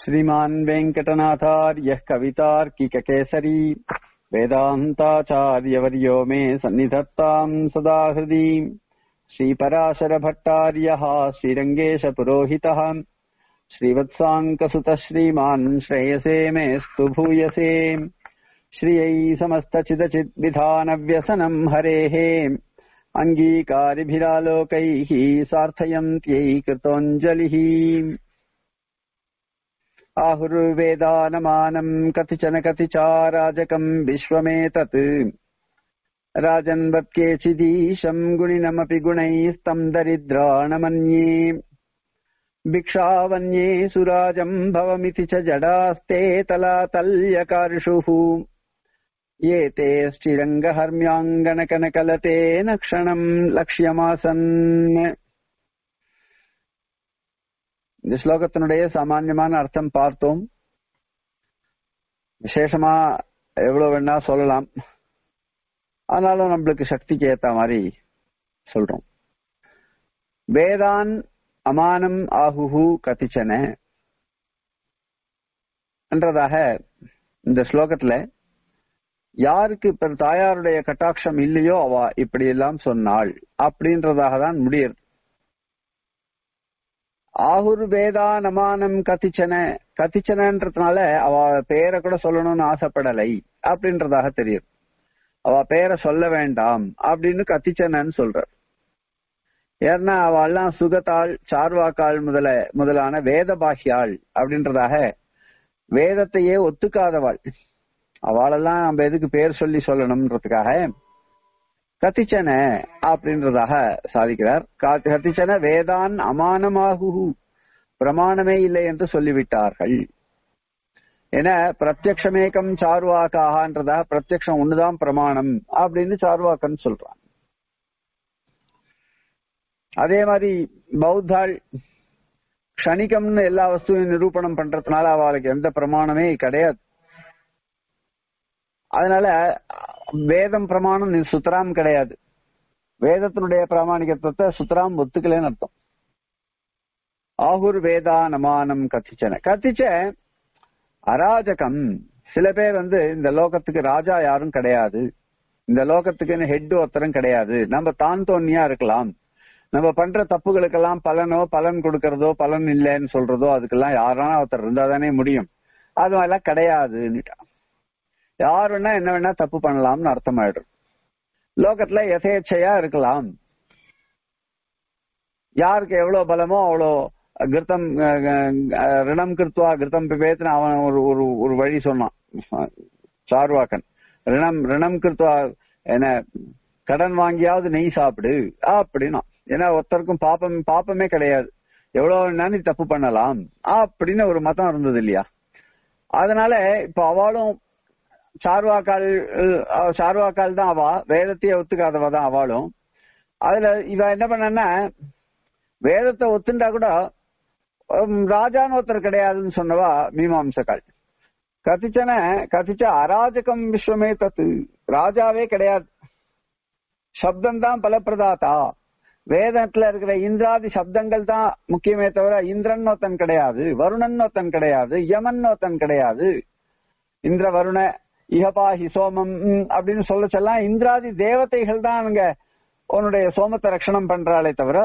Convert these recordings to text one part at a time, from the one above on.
श्रीमान् वेङ्कटनाथार्यः कवितार्किककेसरी वेदान्ताचार्यवर्यो मे सन्निधत्ताम् सदा हृदि श्रीपराशरभट्टार्यः श्रीरङ्गेशपुरोहितः श्रीवत्साङ्कसुतः श्रीमान् श्रेयसे मेऽस्तु भूयसे श्रियै समस्तचिदचिद्विधानव्यसनम् हरेः अङ्गीकारिभिरालोकैः सार्थयन्त्यै कृतोऽञ्जलिः आहुर्वेदानमानम् कतिचन कतिचाराजकम् विश्वमेतत् राजन्वत्केचिदीशम् गुणिनमपि गुणैस्तम् दरिद्राणमन्ये भिक्षावन्ये सुराजम् भवमिति च जडास्ते तलातल्यकार्षुः ये ते श्रीरङ्गहर्म्याङ्गनकनकलतेन क्षणम् லட்சியமாசன் இந்த ஸ்லோகத்தினுடைய சாமான்யமான அர்த்தம் பார்த்தோம் விசேஷமா எவ்வளவு வேணா சொல்லலாம் ஆனாலும் நம்மளுக்கு சக்திக்கு ஏத்த மாதிரி சொல்றோம் வேதான் அமானம் ஆகுஹு கதிச்சன என்றதாக இந்த ஸ்லோகத்துல யாருக்கு இப்ப தாயாருடைய கட்டாட்சம் இல்லையோ அவ இப்படி எல்லாம் சொன்னாள் அப்படின்றதாக தான் முடியுது ஆகுர் வேதா நமானம் கத்திச்சன கத்திச்சனன்றதுனால அவ பேரை கூட சொல்லணும்னு ஆசைப்படலை அப்படின்றதாக தெரியுது அவ பேரை சொல்ல வேண்டாம் அப்படின்னு கத்திச்சனன்னு சொல்ற ஏன்னா அவ எல்லாம் சுகத்தாள் சார்வாக்காள் முதல முதலான வேத பாஷியாள் அப்படின்றதாக வேதத்தையே ஒத்துக்காதவாள் அவளெல்லாம் நம்ம எதுக்கு பேர் சொல்லி சொல்லணும்ன்றதுக்காக கத்திச்சன அப்படின்றதாக சாதிக்கிறார் கத்திச்சன வேதான் அமானமாகு பிரமாணமே இல்லை என்று சொல்லிவிட்டார்கள் என பிரத்யக்ஷமேகம் சார்வாக்காகன்றதாக பிரத்யக்ஷம் ஒண்ணுதான் பிரமாணம் அப்படின்னு சார்வாக்கன்னு சொல்றான் அதே மாதிரி பௌத்தாள் க்ஷணிகம்னு எல்லா வஸ்துவையும் நிரூபணம் பண்றதுனால அவளுக்கு எந்த பிரமாணமே கிடையாது அதனால வேதம் பிரமாணம் சுத்தராம் கிடையாது வேதத்தினுடைய பிராமணிகத்துவத்தை சுத்தராம் ஒத்துக்கலன்னு அர்த்தம் ஆகுர் வேதா நமானம் கத்திச்சன கத்திச்ச அராஜகம் சில பேர் வந்து இந்த லோகத்துக்கு ராஜா யாரும் கிடையாது இந்த லோகத்துக்குன்னு ஹெட் ஒருத்தரும் கிடையாது நம்ம தான் தோன்னியா இருக்கலாம் நம்ம பண்ற தப்புகளுக்கெல்லாம் பலனோ பலன் கொடுக்கறதோ பலன் இல்லைன்னு சொல்றதோ அதுக்கெல்லாம் யாரான ஒருத்தர் இருந்தா தானே முடியும் அது மாதிரிலாம் கிடையாதுன்னுட்டான் யார் வேணா என்ன வேணா தப்பு பண்ணலாம்னு அர்த்தம் ஆயிடும் லோகத்துல எதேச்சையா இருக்கலாம் யாருக்கு எவ்வளவு பலமோ அவ்வளோ கிருத்தம் ரிணம் கிருத்துவா கிருத்தம் பிபேத்துன்னு அவன் ஒரு ஒரு ஒரு வழி சொன்னான் சார்வாக்கன் ரிணம் ரிணம் கிருத்துவா என்ன கடன் வாங்கியாவது நெய் சாப்பிடு அப்படின்னா ஏன்னா ஒருத்தருக்கும் பாப்பம் பாப்பமே கிடையாது எவ்வளவு நீ தப்பு பண்ணலாம் அப்படின்னு ஒரு மதம் இருந்தது இல்லையா அதனால இப்ப அவளும் சார்வாக்கால் சார்வாக்கால் தான் அவா வேதத்தையே ஒத்துக்காதவ தான் அவளும் அதுல இவ என்ன பண்ணா வேதத்தை ஒத்துண்டா கூட ராஜான்னு ஒருத்தர் கிடையாதுன்னு சொன்னவா மீமாம்சக்கால் கத்திச்சன கத்திச்ச அராஜகம் விஸ்வமே தத்து ராஜாவே கிடையாது சப்தம் தான் பலப்பிரதாத்தா வேதத்துல இருக்கிற இந்திராதி சப்தங்கள் தான் முக்கியமே தவிர இந்திரன் ஒருத்தன் கிடையாது வருணன் ஒருத்தன் கிடையாது யமன் ஒருத்தன் கிடையாது இந்திர வருண இகபாஹி சோமம் அப்படின்னு சொல்ல சொல்லலாம் இந்திராதி தேவதைகள் தான் அங்க உன்னுடைய சோமத்தை ரட்சணம் பண்றாளே தவிர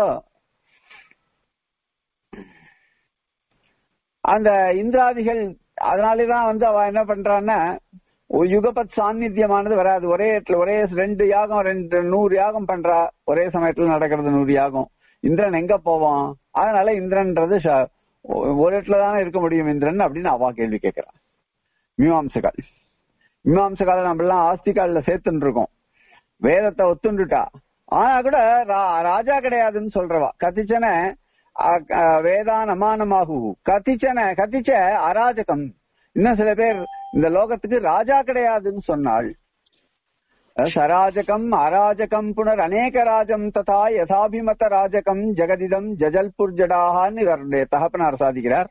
அந்த இந்திராதிகள் அதனாலேதான் வந்து அவ என்ன பண்றான்னா யுகபத் சாநித்தியமானது வராது ஒரே இடத்துல ஒரே ரெண்டு யாகம் ரெண்டு நூறு யாகம் பண்றா ஒரே சமயத்துல நடக்கிறது நூறு யாகம் இந்திரன் எங்க போவான் அதனால இந்திரன்றது ஒரு இடத்துல தானே இருக்க முடியும் இந்திரன் அப்படின்னு அவா கேள்வி கேட்கிறான் மீமாம்சகால் மீமாம்சகால நம்ம எல்லாம் ஆஸ்திகால சேர்த்துட்டு இருக்கோம் வேதத்தை ஒத்துண்டுட்டா ஆனா கூட ராஜா கிடையாதுன்னு சொல்றவா கத்திச்சன வேதான் அமானமாகு கத்திச்சன கத்திச்ச அராஜகம் இன்னும் சில பேர் இந்த லோகத்துக்கு ராஜா கிடையாதுன்னு சொன்னாள் சராஜகம் அராஜகம் புனர் அநேக ராஜம் ததா யதாபிமத ராஜகம் ஜெகதிதம் ஜஜல்புர் ஜடாகான்னு இவருடைய தகப்பனார் சாதிக்கிறார்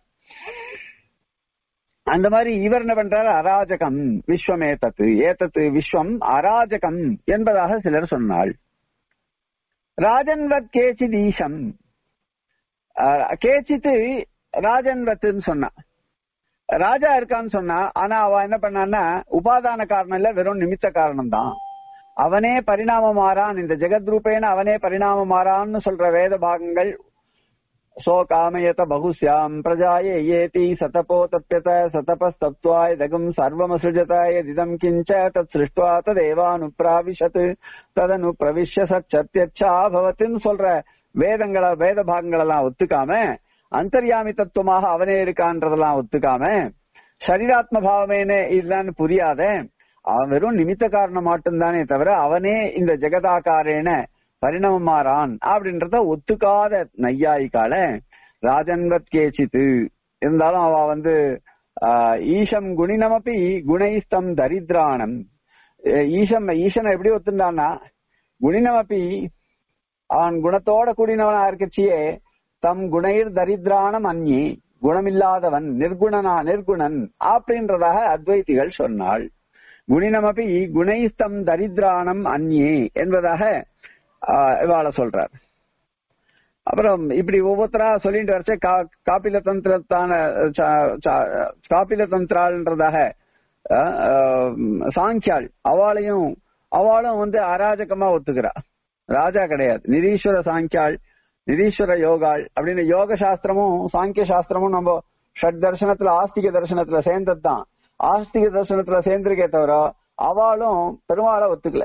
அந்த மாதிரி இவர் என்ன பண்றாரு அராஜகம் விஸ்வம் ஏத்தத்து ஏத்தத்து விஸ்வம் அராஜகம் என்பதாக சிலர் சொன்னாள் ராஜன்வத் கேச்சித் ஈசம் கேச்சித்து ராஜன்வத்துன்னு சொன்னா ராஜா இருக்கான்னு சொன்னா ஆனா அவ என்ன பண்ணான்னா உபாதான காரணம் இல்ல வெறும் நிமித்த காரணம் தான் அவனே பரிணாம மாறான் இந்த ஜெகத் ரூபேன அவனே பரிணாம மாறான்னு சொல்ற வேத பாகங்கள் சோ காமயத பகுஸ்யாம் பிரஜாய ஏதி சதபோ தப்யத சதபஸ்தப்துவாய் தகம் சர்வமசுஜத யதிதம் கிஞ்ச தத் சிருஷ்டுவா ததேவானுப்ராவிஷத் ததனு பிரவிஷ்ய சத்யச்சா பவத்துன்னு சொல்ற வேதங்களை வேத பாகங்கள் எல்லாம் ஒத்துக்காம அந்தர்யாமி தத்துவமாக அவனே இருக்கான்றதெல்லாம் ஒத்துக்காம சரீராத்ம பாவமேனே இல்லன்னு புரியாத அவன் வெறும் நிமித்த காரணம் மட்டும்தானே தவிர அவனே இந்த ஜெகதாக்காரேன பரிணமமாறான் அப்படின்றத ஒத்துக்காத நையாயிக்கால ராஜன்வத் கேச்சித்து இருந்தாலும் அவ வந்து ஆஹ், ஈஷம் குணினமப்பி குணைஸ்தம் தரித்ராணம் அஹ் ஈசம் ஈசனை எப்படி ஒத்துண்டான்னா குணினமப்பி அவன் குணத்தோட கூடினவனா இருக்கச்சியே தம் குணைர் தரித்ராணம் அந்நி குணமில்லாதவன் நிர்குணனா நிர்குணன் அப்படின்றதாக அத்வைதிகள் சொன்னாள் குணினமபி குணைஸ்தம் தரித்ராணம் அந்நே என்பதாக ஆஹ், இவாள சொல்றார் அப்புறம் இப்படி ஒவ்வொருத்தரா சொல்லிட்டு வரச்சே கா- காப்பில தந்திரத்தான ச- ச- காப்பில தந்திராள்ன்றதாக ஆஹ், ஆஹ், சாங்கியாள் அவளையும் அவளும் வந்து அராஜகமா ஒத்துக்கிறா ராஜா கிடையாது நிரீஸ்வர சாங்கியாள் நிரீஸ்வர யோகாள் அப்படின்னு யோக சாஸ்திரமும் சாங்கிய சாஸ்திரமும் நம்ம ஷட் தர்சனத்துல ஆஸ்திக தர்சனத்துல சேர்ந்தது தான் ஆஸ்திக தர்சனத்துல சேர்ந்திருக்கே தவிர அவளும் பெருமாளை ஒத்துக்கல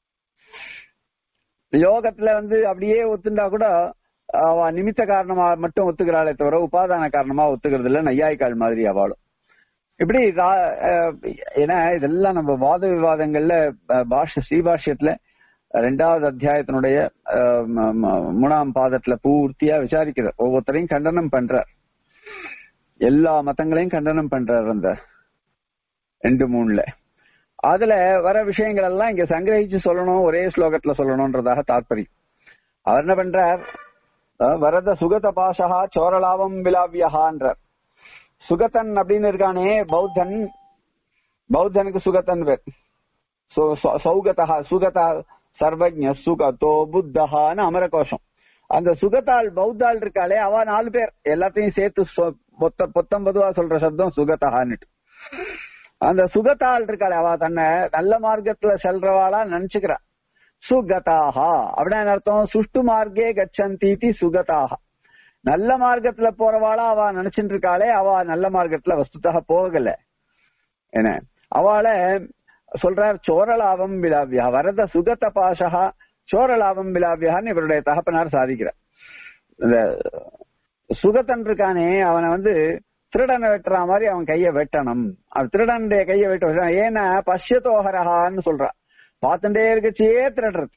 யோகத்துல வந்து அப்படியே ஒத்துண்டா கூட அவ நிமித்த காரணமா மட்டும் ஒத்துக்கிறாளே தவிர உபாதான காரணமா ஒத்துக்கிறது இல்ல நையாய்க்கால் மாதிரி அவளும் இப்படி ரா- அஹ் ஏன்னா இதெல்லாம் நம்ம வாத விவாதங்கள்ல அஹ், பாஷ ஸ்ரீபாஷ்யத்துல ரெண்டாவது அத்தியாயத்தினுடைய அஹ், ம- ம- மூணாம் பாதத்துல பூர்த்தியா விசாரிக்கிறார் ஒவ்வொருத்தரையும் கண்டனம் பண்றார் எல்லா மதங்களையும் கண்டனம் பண்றார் அந்த ரெண்டு மூணுல அதுல வர விஷயங்கள் எல்லாம் இங்க சங்கிரகிச்சு சொல்லணும் ஒரே ஸ்லோகத்துல சொல்லணும்ன்றதாக தாற்பயம் அவர் என்ன பண்றார் அஹ், வரத சுகத பாஷா சோரலாபம் விலாவியகான்றார் சுகதன் அப்படின்னு இருக்கானே பௌத்தன் பௌத்தனுக்கு சுகதன் பேர் சு- சௌ- சௌகதா சுகதா சர்வஜ சுகதோ புத்தஹான்னு அமரகோஷம் அந்த சுகத்தாள் பௌத்தாள் இருக்காளே அவ நாலு பேர் எல்லாத்தையும் சேர்த்து சொ- பொத்த பொத்தம்பதுவா சொல்ற சப்தம் சுகதஹான்னுட்டு அந்த சுகத்தாள் இருக்காளே அவ தன்னை நல்ல மார்க்கத்துல செல்றவாளா நினைச்சுக்கிறா சுகதாஹா அப்படின்னா என்ன அர்த்தம் சுஷ்டு மார்க்கே கச்சந்தீதி சுகதாஹா நல்ல மார்க்கத்துல போறவாளா அவ நினைச்சிட்டு இருக்காளே அவ நல்ல மார்க்கத்துல வஸ்துதாக போகல என்ன அவளை சொல்றார் சோரலாபம் விலாவியா வரத சுகத பாஷா சோரலாபம் விலாவியான்னு இவருடைய தகப்பனார் சாதிக்கிறார் இந்த சுகத்தன் இருக்கானே அவனை வந்து திருடனை வெட்டுற மாதிரி அவன் கைய வெட்டணும் அது திருடனுடைய கைய வெட்ட ஏன்னா பஷ்யத்தோஹரஹான்னு சொல்றான் பார்த்துட்டே இருக்கச்சே திருடுறது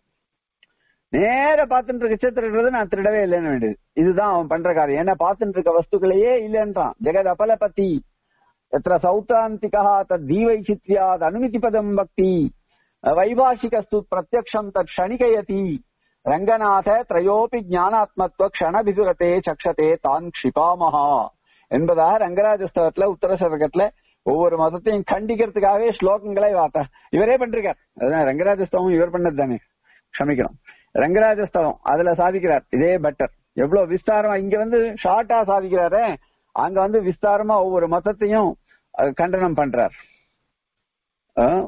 நேர பார்த்துட்டு இருக்கச்சே திருடுறது நான் திருடவே இல்லைன்னு வேண்டியது இதுதான் அவன் பண்ற காரியம் ஏன்னா பார்த்துட்டு இருக்க வஸ்துக்களையே இல்லைன்றான் ஜெகத் அபலபதி எத்திர சௌத்தாந்திகா தத் தீவைச்சித்யாத் அனுமதி பதம் பக்தி வைபாஷிகஸ்து பிரத்யக்ஷம் தத் க்ஷணிகயதி ரங்கநாத திரையோபி ஞானாத்மத்துவ க்ஷணபிதுரத்தே சக்ஷதே தான் க்ஷிபாமஹா என்பதாக ரங்கராஜஸ்தவத்துல உத்தர சதகத்துல ஒவ்வொரு மதத்தையும் கண்டிக்கிறதுக்காகவே ஸ்லோகங்களை வார்த்தை இவரே பண்றார் அதுதான் ரங்கராஜஸ்தவம் இவர் பண்ணது தானே க்ஷமிக்கணும் ரங்கராஜஸ்தவம் அதுல சாதிக்கிறார் இதே பெட்டர் எவ்வளவு விஸ்தாரமா இங்க வந்து ஷார்ட்டா சாதிக்கிறாரு அங்க வந்து விஸ்தாரமா ஒவ்வொரு மதத்தையும் அஹ், கண்டனம் பண்றார் அஹ்,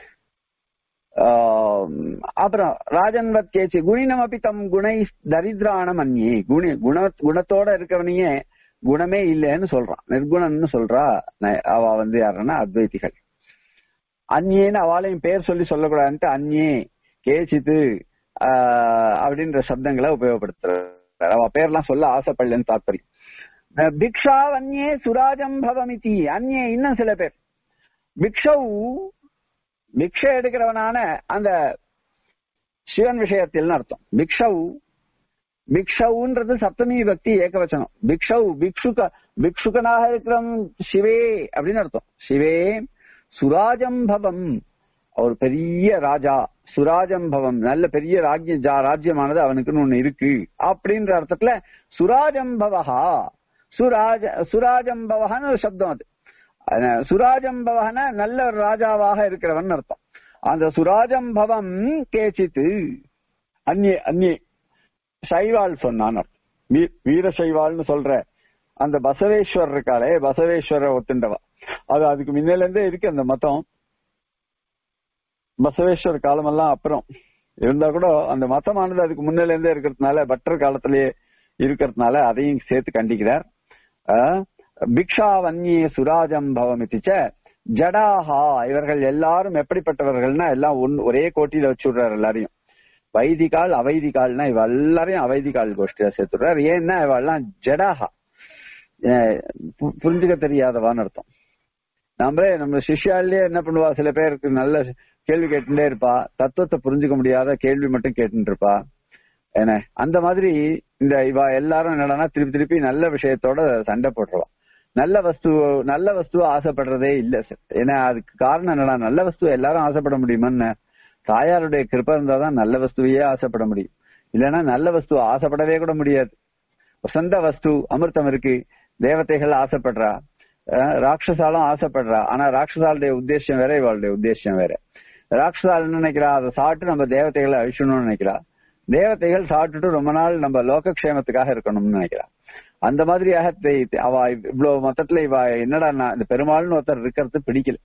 ஆம், அப்புறம் ராஜன்வத் கேச்சி குணினமபி தம் குணை தரித்ராணம் அந்நே குண குண குணத்தோட இருக்கவனையே குணமே இல்லைன்னு சொல்றான் நிர்குணன்னு சொல்றா ந- அவ வந்து யாருன்னா அத்வைதிகள் அந்நேன்னு அவளையும் பேர் சொல்லி சொல்லக்கூடாதுன்ட்டு அந்நே கேச்சித்து ஆஹ், அப்படின்ற சப்தங்களை உபயோகப்படுத்துறார் அவ பேர்லாம் சொல்ல ஆசைப்படலன்னு தாற்பயம் அஹ், பிக்ஷா அந்நே சுராஜம் பவமிதி அந்நே இன்னும் சில பேர் பிக்ஷவ் பிக்ஷை எடுக்கிறவனான அந்த சிவன் விஷயத்தில் அர்த்தம் பிக்ஷவ் பிக்ஷவுன்றது சப்தமி பக்தி ஏகவச்சனம் பிக்ஷவ் பிக்ஷுக பிக்ஷுகனாக இருக்கிறவன் சிவே அப்படின்னு அர்த்தம் சிவே சுராஜம்பவம் ஒரு பெரிய ராஜா சுராஜம்பவம் நல்ல பெரிய ராஜ்ய ஜா- ராஜ்யமானது அவனுக்குன்னு ஒண்ணு இருக்கு அப்படின்ற அர்த்தத்துல சுராஜம்பவஹா சுராஜ சுராஜம்பவஹான்னு ஒரு சப்தம் அது அஹ் சுராஜம்பவன நல்ல ஒரு ராஜாவாக இருக்கிறவன் அர்த்தம் அந்த சுராஜம்பவம் கேச்சித்து அந்நே அந்நே சைவாள் சொன்னான் அர்த்தம். வீ- வீர சைவாள்னு சொல்ற அந்த பசவேஸ்வரர் இருக்காளே பசவேஸ்வர ஒத்துண்டவா அது அதுக்கு முன்னில இருந்தே இருக்கு அந்த மதம் பசவேஸ்வர காலமெல்லாம் அப்புறம் இருந்தா கூட அந்த மதமானது அதுக்கு முன்னில இருந்தே இருக்கிறதுனால பட்டர் காலத்திலேயே இருக்கிறதுனால அதையும் சேர்த்து கண்டிக்கிறார் ஆஹ், பிக்ஷா வன்னியே சுராஜம் பவமிதிச்ச ஜடாஹா இவர்கள் எல்லாரும் எப்படிப்பட்டவர்கள்னா எல்லாம் ஒன்- ஒரே கோட்டியில வச்சு விடுறாரு எல்லாரையும் வைதிகால் அவைதிகால்னா இவ எல்லாரையும் அவைதிகால் கோஷ்டியா சேர்த்துடுறாரு ஏன்னா இவ எல்லாம் ஜடாஹா அஹ் பு- புரிஞ்சுக்க தெரியாதவான்னு அர்த்தம் நாமளே நம்ம சிஷ்யாலே என்ன பண்ணுவா சில பேருக்கு நல்ல கேள்வி கேட்டுட்டே இருப்பா தத்துவத்தை புரிஞ்சுக்க முடியாத கேள்வி மட்டும் கேட்டுட்டு இருப்பா என்ன அந்த மாதிரி இந்த இவ எல்லாரும் என்னடான்னா திருப்பி திருப்பி நல்ல விஷயத்தோட சண்டை போட்டுருவா நல்ல வஸ்து நல்ல வஸ்துவ ஆசைப்படுறதே இல்ல சார் ஏன்னா அதுக்கு காரணம் என்னடா நல்ல வஸ்துவ எல்லாரும் ஆசைப்பட முடியுமான்னு தாயாருடைய கிருப்பை இருந்தாதான் நல்ல வஸ்துவையே ஆசைப்பட முடியும் இல்லைன்னா நல்ல வஸ்துவ ஆசைப்படவே கூட முடியாது வசந்த வஸ்து அமிர்தம் இருக்கு தேவதைகள் ஆசைப்படுறா அஹ் ராட்சசாலும் ஆசைப்படுறா ஆனா ராட்சசாலுடைய உத்தேசம் வேற இவளுடைய உத்தேசம் வேற ராட்சசால் என்ன நினைக்கிறா அதை சாப்பிட்டு நம்ம தேவதைகளை அழிச்சணும்னு நினைக்கிறா தேவதைகள் சாப்பிட்டுட்டு ரொம்ப நாள் நம்ம லோகக்ஷேமத்துக்காக இருக்கணும்னு நினைக்கிறா அந்த மாதிரியாக தெ- அவ இவ்வளவு மொத்தத்துல இவ என்னடா இந்த பெருமாள்னு ஒருத்தர் இருக்கிறது பிடிக்கல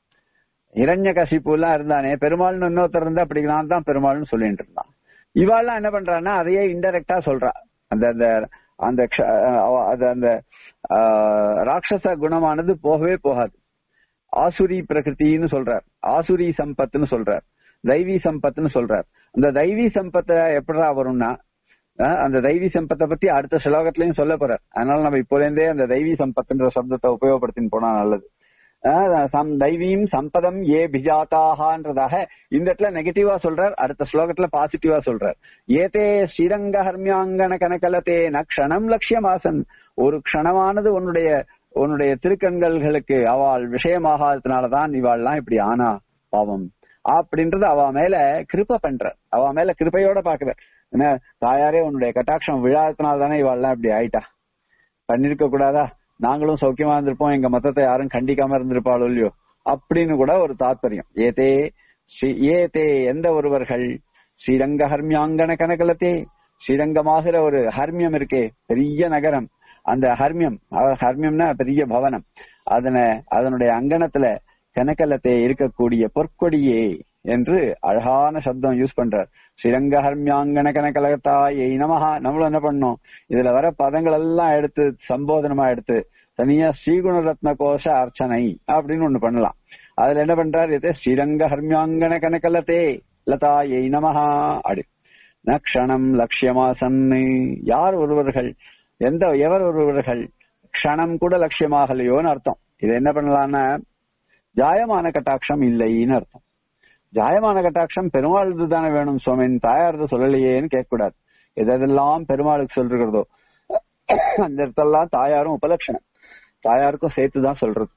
இரண்ய கசிப்பு எல்லாம் இருந்தானே பெருமாள்னு இன்னொருத்தர் இருந்தா பிடிக்கலாம் தான் பெருமாள்னு சொல்லிட்டு இருந்தான் இவாள்லாம் என்ன பண்றான்னா அதையே இன்டெரக்டா சொல்றா அந்த அந்த அந்த க்ஷ- அவ- அது அந்த ஆஹ், ராட்சச குணமானது போகவே போகாது ஆசுரி பிரகிருத்தின்னு சொல்றார் ஆசுரி சம்பத்துன்னு சொல்றார் தெய்வீ சம்பத்துன்னு சொல்றார் அந்த தெய்வீ சம்பத்தை எப்படா வரும்னா அஹ், அந்த தெய்வீ சம்பத்தை பத்தி அடுத்த ஸ்லோகத்திலையும் சொல்ல போறார் அதனால நம்ம இப்போலேருந்தே அந்த தெய்வீ சம்பத்துன்ற சப்தத்தை உபயோகப்படுத்தின்னு போனா நல்லது அஹ், சம் தெய்வீம் சம்பதம் ஏ பிஜாத்தாகன்றதாக இந்த இடத்துல நெகட்டிவா சொல்றார் அடுத்த ஸ்லோகத்துல பாசிட்டிவா சொல்றார் ஏதே ஸ்ரீரங்க ஹர்மியாங்கன கனகலத்தே ந க்ஷணம் லட்சியமாசன் ஒரு க்ஷணமானது உன்னுடைய உன்னுடைய திருக்கண்களுக்கு அவள் விஷயமாகாததுனாலதான் இவாள்லாம் இப்படி ஆனா பாவம் அப்படின்றது அவ மேல கிருப பண்ற அவ மேல கிருபையோட பாக்குற என்ன தாயாரே உன்னுடைய கட்டாட்சம் விழாததுனால தானே இவாள்லாம் இப்படி ஆயிட்டா பண்ணிருக்க கூடாதா நாங்களும் சௌக்கியமா இருந்திருப்போம் எங்க மத்தத்தை யாரும் கண்டிக்காம இருந்திருப்பாளோ இல்லையோ அப்படின்னு கூட ஒரு தாத்பரியம் ஏதே ஸ்ரீ ஏதே எந்த ஒருவர்கள் ஸ்ரீரங்க ஹர்மியாங்கன கனகலத்தே ஸ்ரீரங்கமாகிற ஒரு ஹர்மியம் இருக்கே பெரிய நகரம் அந்த ஹர்மியம் அதாவது ஹர்மியம்னா பெரிய பவனம் அதன அதனுடைய அங்கணத்துல கனகலத்தே இருக்கக்கூடிய பொற்கொடியே என்று அழகான சப்தம் யூஸ் பண்றார் ஸ்ரீரங்க ஹர்மியாங்கன கனகலகத்தாயை நமஹா நம்மளும் என்ன பண்ணோம் இதுல வர பதங்கள் எல்லாம் எடுத்து சம்போதனமா எடுத்து தனியா ஸ்ரீகுண ரத்ன கோஷ அர்ச்சனை அப்படின்னு ஒண்ணு பண்ணலாம் அதுல என்ன பண்றாரு இது ஸ்ரீரங்க ஹர்மியாங்கன கனகலத்தே லதாயை நமஹா அப்படி நக்ஷணம் லட்சியமாசன்னு யார் ஒருவர்கள் எந்த எவர் ஒருவர்கள் க்ஷணம் கூட லட்சியமாகலையோன்னு அர்த்தம் இது என்ன பண்ணலாம்னா ஜாயமான கட்டாட்சம் இல்லைன்னு அர்த்தம் ஜாயமான கட்டாட்சம் பெருமாளுக்கு தானே வேணும் சுவாமின் தாயாரது சொல்லலையேன்னு கேட்கக்கூடாது எதெல்லாம் பெருமாளுக்கு சொல்றதோ அந்த இடத்தெல்லாம் தாயாரும் உபலட்சணம் தாயாருக்கும் சேர்த்துதான் சொல்றது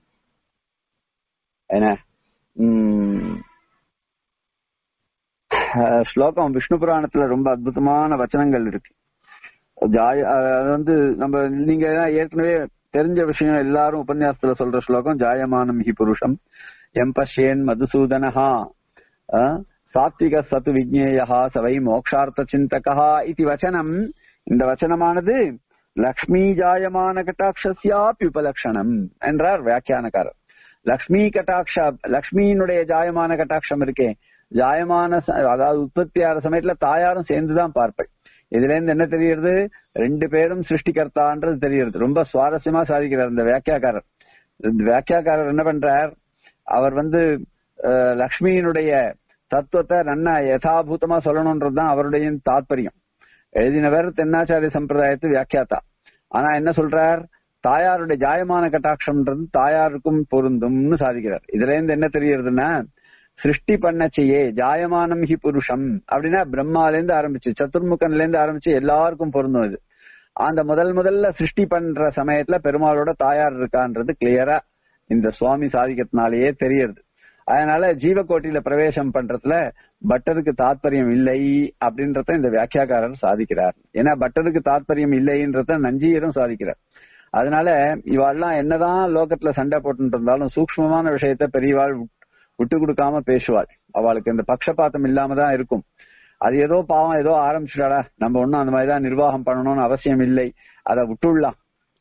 என்ன உம் அஹ் ஸ்லோகம் விஷ்ணு புராணத்துல ரொம்ப அற்புதமான வச்சனங்கள் இருக்கு ஜாய அது வந்து நம்ம நீங்க ஏற்கனவே தெரிஞ்ச விஷயம் எல்லாரும் உபன்யாசத்துல சொல்ற ஸ்லோகம் ஜாயமானம் ஹி புருஷம் எம்பஷ்யேன் மதுசூதனஹா அஹ், சாத்விக சத்து விஜ்ஞேயா சவை மோக்ஷார்த்த சிந்தகா இது வச்சனம் இந்த வச்சனமானது லக்ஷ்மி ஜாயமான கட்டாட்சியாப்பி உபலட்சணம் என்றார் வியாக்கியானக்காரர் லக்ஷ்மி கட்டாட்ச லக்ஷ்மியினுடைய ஜாயமான கட்டாட்சம் இருக்கே ஜாயமான ச- அதாவது உற்பத்தி ஆகிற சமயத்துல தாயாரும் சேர்ந்துதான் பார்ப்பேன் இதுல இருந்து என்ன தெரியுது ரெண்டு பேரும் சிருஷ்டிகர்த்தான்றது தெரியுது ரொம்ப சுவாரஸ்யமா சாதிக்கிறார் இந்த வியாக்கியாக்காரர் இந்த வியாக்கியாக்காரர் என்ன பண்றார் அவர் வந்து அஹ், லக்ஷ்மியினுடைய தத்துவத்தை நன்னா யதாபூதமா சொல்லணும்ன்றதுதான் அவருடைய தாத்பரியம் எழுதினவர் தென்னாச்சாரிய சம்பிரதாயத்து வியாக்கியாத்தா ஆனா என்ன சொல்றார் தாயாருடைய ஜாயமான கட்டாட்சம்ன்றது தாயாருக்கும் பொருந்தும்னு சாதிக்கிறார் இதுல இருந்து என்ன தெரியறதுன்னா சிருஷ்டி பண்ணச்சையே ஜாயமானம் ஹி புருஷம் அப்படின்னா பிரம்மால இருந்து ஆரம்பிச்சு சதுர்முகன்ல இருந்து ஆரம்பிச்சு எல்லாருக்கும் பொருந்தும் இது அந்த முதல் முதல்ல சிருஷ்டி பண்ற சமயத்துல பெருமாளோட தாயார் இருக்கான்றது கிளியரா இந்த சுவாமி சாதிக்கிறதுனாலயே தெரியுது அதனால ஜீவகோட்டியில பிரவேசம் பண்றதுல பட்டருக்கு தாத்பரியம் இல்லை அப்படின்றத இந்த வியாக்கியாக்காரர் சாதிக்கிறார் ஏன்னா பட்டருக்கு தாத்பரியம் இல்லைன்றத நஞ்சியரும் சாதிக்கிறார் அதனால இவாள்லாம் என்னதான் லோகத்துல சண்டை போட்டு இருந்தாலும் சூக்ஷ்மமான விஷயத்த பெரியவாள் விட்டு கொடுக்காம பேசுவாள் அவளுக்கு இந்த பக்ஷபாதம் இல்லாம தான் இருக்கும் அது ஏதோ பாவம் ஏதோ ஆரம்பிச்சுடாடா நம்ம ஒன்னும் அந்த மாதிரிதான் நிர்வாகம் பண்ணணும்னு அவசியம் இல்லை அதை விட்டுடலாம்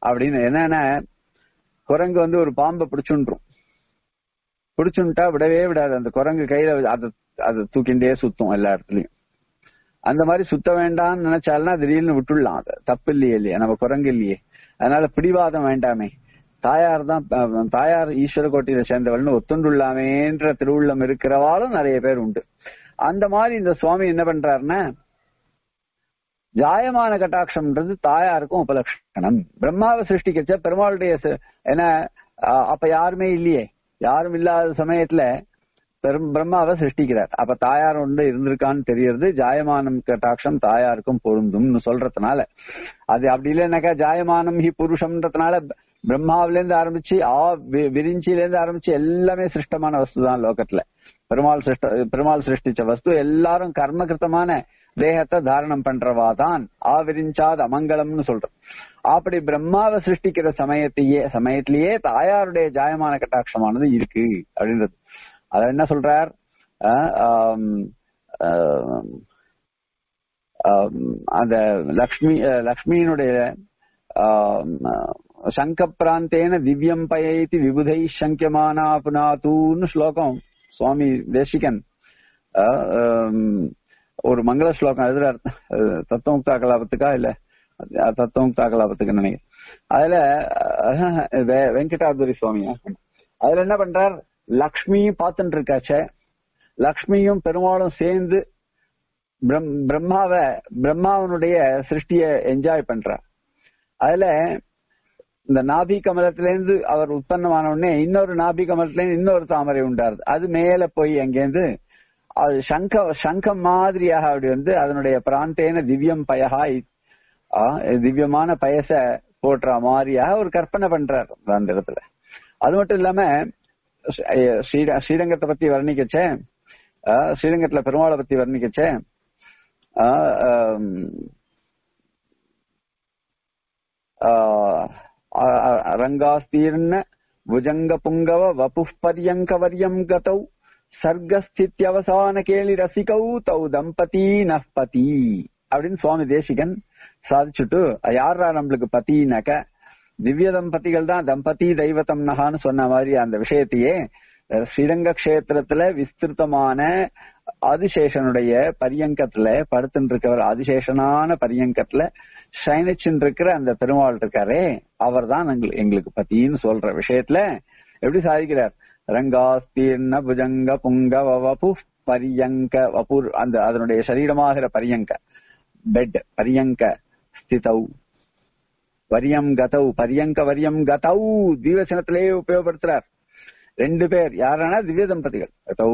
அப்படின்னு என்னன்னா குரங்கு வந்து ஒரு பாம்பை பிடிச்சுன்றும் பிடிச்சுட்டா விடவே விடாது அந்த குரங்கு கையில அதை அதை தூக்கிண்டே சுத்தும் எல்லா இடத்துலயும் அந்த மாதிரி சுத்த வேண்டாம்னு நினைச்சாலும் திடீர்னு விட்டுடலாம் அதை தப்பு இல்லையே இல்லையா நம்ம குரங்கு இல்லையே அதனால பிடிவாதம் வேண்டாமே தாயார் தான் அஹ், தாயார் ஈஸ்வர கோட்டையில சேர்ந்தவள்னு ஒத்துண்டுள்ளாமேன்ற திருவுள்ளம் இருக்கிறவாளும் நிறைய பேர் உண்டு அந்த மாதிரி இந்த சுவாமி என்ன பண்றாருன்னா ஜாயமான கட்டாட்சம்ன்றது தாயாருக்கும் உபலட்சணம் பிரம்மாவை சிருஷ்டிக்கச்ச பெருமாளுடைய ச- ஏன்னா அஹ், அப்ப யாருமே இல்லையே யாரும் இல்லாத சமயத்துல பெரும் பிரம்மாவை சிருஷ்டிக்கிறார் அப்ப தாயார் ஒன்று இருந்திருக்கான்னு தெரியறது ஜாயமானம் கட்டாட்சம் தாயாருக்கும் பொருந்தும்னு சொல்றதுனால அது அப்படி இல்லைன்னாக்கா ஜாயமானம் ஹி புருஷம்ன்றதுனால பிரம்மாவில இருந்து ஆரம்பிச்சு ஆ வி- விரிஞ்சில இருந்து ஆரம்பிச்சு எல்லாமே சிருஷ்டமான வஸ்து தான் லோகத்துல பெருமாள் சிருஷ்ட பெருமாள் சிருஷ்டிச்ச வஸ்து எல்லாரும் கர்மகிருத்தமான தேகத்தை தாரணம் பண்றவா தான் ஆ விரிஞ்சாத அமங்கலம்னு சொல்றோம் அப்படி பிரம்மாவை சிருஷ்டிக்கிற சமயத்தையே சமயத்திலேயே தாயாருடைய ஜாயமான கட்டாட்சமானது இருக்கு அப்படின்றது அத என்ன சொல்றார் அஹ், ஆம், ஆம், ஆம், அந்த லக்ஷ்மி அஹ், லக்ஷ்மியினுடைய ஆம், சங்க பிராந்தேன திவ்யம் பயைத்தி விபுதை சங்கியமானா புனாத்தூன்னு ஸ்லோகம் சுவாமி தேசிகன் அஹ், ஆம், ஒரு மங்கள ஸ்லோகம் எழுதுறார் அஹ், தத்துவமுக்தா கலாபத்துக்கா இல்ல அஹ், தத்துவமுக்தா கலாபத்துக்கு நினைக்கிறேன் அதுல அஹ், வெ- வெங்கடாதுரி சுவாமியா அதுல என்ன பண்றார் லக்ஷ்மி பார்த்துட்டு இருக்காச்சே லக்ஷ்மியும் பெருமாளும் சேர்ந்து பிரம்- பிரம்மாவை பிரம்மாவனுடைய சிருஷ்டிய என்ஜாய் பண்றார் அதுல இந்த நாபி கமலத்துல இருந்து அவர் உற்பத்தமான உடனே இன்னொரு நாபி கமலத்துல இருந்து இன்னொரு தாமரை உண்டாருது அது மேல போய் அங்கேருந்து அது சங்க சங்கம் மாதிரியாக அப்படி வந்து அதனுடைய பிராந்தேன திவ்யம் பயகா இ- ஆ, திவ்யமான பயச போட்டுற மாதிரியாக ஒரு கற்பனை பண்றார் அந்த இடத்துல அது மட்டும் இல்லாம ஸ்ரீ- ஸ்ரீர- ஸ்ரீரங்கத்தை பத்தி வர்ணிக்கச்சே ஆ, ஸ்ரீரங்கத்துல பெருமாளை பத்தி வர்ணிக்கச்சே ஆ, ஆம், ஆ, ஆ, ஆ, ரங்காஸ்தீர்ண புஜங்க புங்கவ வபு பரியங்க வரியம் கதௌ சர்க்கஸ்தித்யவசான கேலி ரசிகௌ தௌ தம்பதி நப்பதி அப்படின்னு சுவாமி தேசிகன் சாதிச்சுட்டு யாரா நம்மளுக்கு பத்தினாக்க திவ்ய தம்பதிகள் தான் தம்பதி தெய்வத்தம் நகான்னு சொன்ன மாதிரி அந்த விஷயத்தையே அஹ், ஸ்ரீரங்க கஷேத்திரத்துல விஸ்திருத்தமான ஆதிசேஷனுடைய பரியங்கத்துல படுத்துட்டு இருக்கவர் ஆதிசேஷனான பரியங்கத்துல சயனிச்சுன்னு இருக்கிற அந்த பெருமாள் இருக்காரே அவர் தான் எங்களுக்கு பத்தின்னு சொல்ற விஷயத்துல எப்படி சாதிக்கிறார் ரங்காஸ்தீர்ண புஜங்க புங்க வபு பரியங்க வபுர் அந்த அதனுடைய சரீரமாகிற பரியங்க பெட் பரியங்க ஸ்திதௌ வரியம் கதௌ பரியங்க வரியம் கதௌ தீவசனத்திலேயே உபயோகப்படுத்துறார் ரெண்டு பேர் யாரானா திவ்ய தம்பதிகள் கதௌ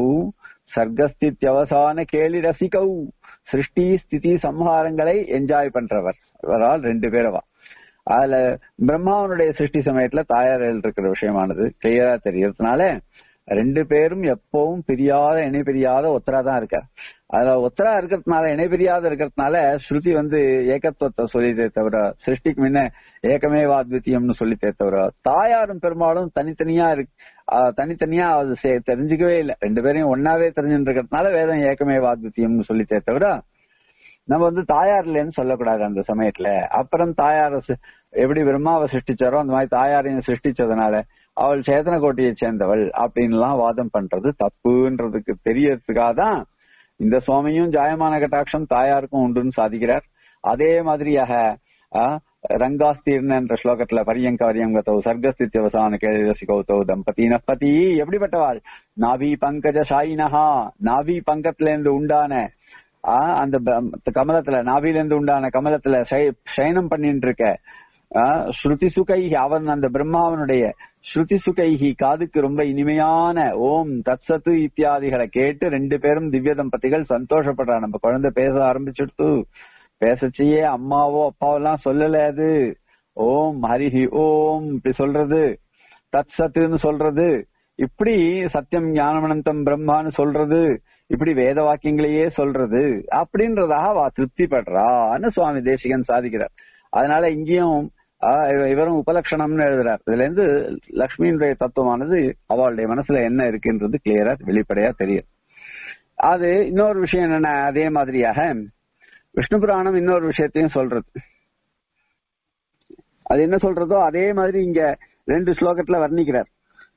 சர்க்கஸ்தித்யவசான கேலி ரசிகௌ சிருஷ்டி ஸ்திதி சம்ஹாரங்களை என்ஜாய் பண்றவர் இவரால் ரெண்டு பேரவா அதுல பிரம்மாவனுடைய சிருஷ்டி சமயத்துல தாயாரில் இருக்கிற விஷயமானது கிளியரா தெரியறதுனால ரெண்டு பேரும் எப்பவும் பிரியாத இணை பிரியாத ஒத்தரா தான் இருக்கார் அதுல ஒத்தரா இருக்கிறதுனால இணை பிரியாத இருக்கிறதுனால ஸ்ருதி வந்து ஏகத்துவத்தை சொல்லிட்டே தவிர சிருஷ்டிக்கு முன்ன ஏகமே வாத்வித்தியம்னு சொல்லிட்டே தவிர தாயாரும் பெரும்பாலும் தனித்தனியா இருக்கு ஆஹ் தனித்தனியா அது சே- தெரிஞ்சுக்கவே இல்லை ரெண்டு பேரையும் ஒன்னாவே தெரிஞ்சுட்டு இருக்கிறதுனால வேதம் ஏகமே வாத்வித்தியம்னு சொல்லிட்டே தவிர நம்ம வந்து தாயார்லன்னு சொல்லக்கூடாது அந்த சமயத்துல அப்புறம் தாயார சி- எப்படி பிரம்மாவை சிருஷ்டிச்சாரோ அந்த மாதிரி தாயாரையும் சிருஷ்டிச்சதுனால அவள் சேதன கோட்டையை சேர்ந்தவள் அப்படின்லாம் வாதம் பண்றது தப்புன்றதுக்கு தெரியறதுக்காக தான் இந்த சுவாமியும் ஜாயமான கட்டாட்சம் தாயாருக்கும் உண்டுன்னு சாதிக்கிறார் அதே மாதிரியாக ஆ, ரங்காஸ்தீர்ண என்ற ஸ்லோகத்துல பரியங்க வரியங்கத்தோ சர்க்கஸ்தித்யவசான கேரசிகௌதோ தம்பதி நப்பதி எப்படிப்பட்டவாள் நாவி பங்கஜ சாயினஹா நாவி பங்கத்துல இருந்து உண்டான ஆ, அந்த ப- கமலத்துல நாவில இருந்து உண்டான கமலத்துல சய- சயனம் பண்ணிட்டு இருக்க ஆ, ஸ்ருதி சுகைஹி அவன் அந்த பிரம்மாவனுடைய ஸ்ருதி சுகைஹி காதுக்கு ரொம்ப இனிமையான ஓம் தத்சத்து இத்தியாதிகளை கேட்டு ரெண்டு பேரும் திவ்ய தம்பதிகள் சந்தோஷப்படுறா நம்ம குழந்தை பேச ஆரம்பிச்சுட்டு பேசச்சியே அம்மாவோ அப்பாவெல்லாம் சொல்லல அது ஓம் ஹரிஹி ஓம் இப்படி சொல்றது தத் சத்துன்னு சொல்றது இப்படி சத்தியம் ஞானமனந்தம் பிரம்மான்னு சொல்றது இப்படி வேத வாக்கியங்களையே சொல்றது அப்படின்றதாக அவ திருப்தி படுறான்னு சுவாமி தேசிகன் சாதிக்கிறார் அதனால இங்கேயும் ஆஹ், இவ- இவரும் உபலட்சணம்னு எழுதுறார் இதுல இருந்து லக்ஷ்மியினுடைய தத்துவமானது அவளுடைய மனசுல என்ன இருக்குன்றது கிளியரா வெளிப்படையா தெரியும் அது இன்னொரு விஷயம் என்னன்னா அதே மாதிரியாக விஷ்ணு புராணம் இன்னொரு விஷயத்தையும் சொல்றது அது என்ன சொல்றதோ அதே மாதிரி இங்க ரெண்டு ஸ்லோகத்துல வர்ணிக்கிறார்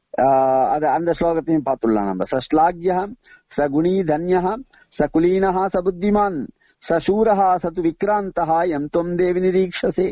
ஆஹ் அது அந்த ஸ்லோகத்தையும் பார்த்துடலாம் நம்ம சஸ்லாக்யா ச குணி தன்யா ச குலீனஹா ச புத்திமான் ச சூரஹா சத்து விக்ராந்தஹா எம் தொம் தேவி நிரீக்ஷசே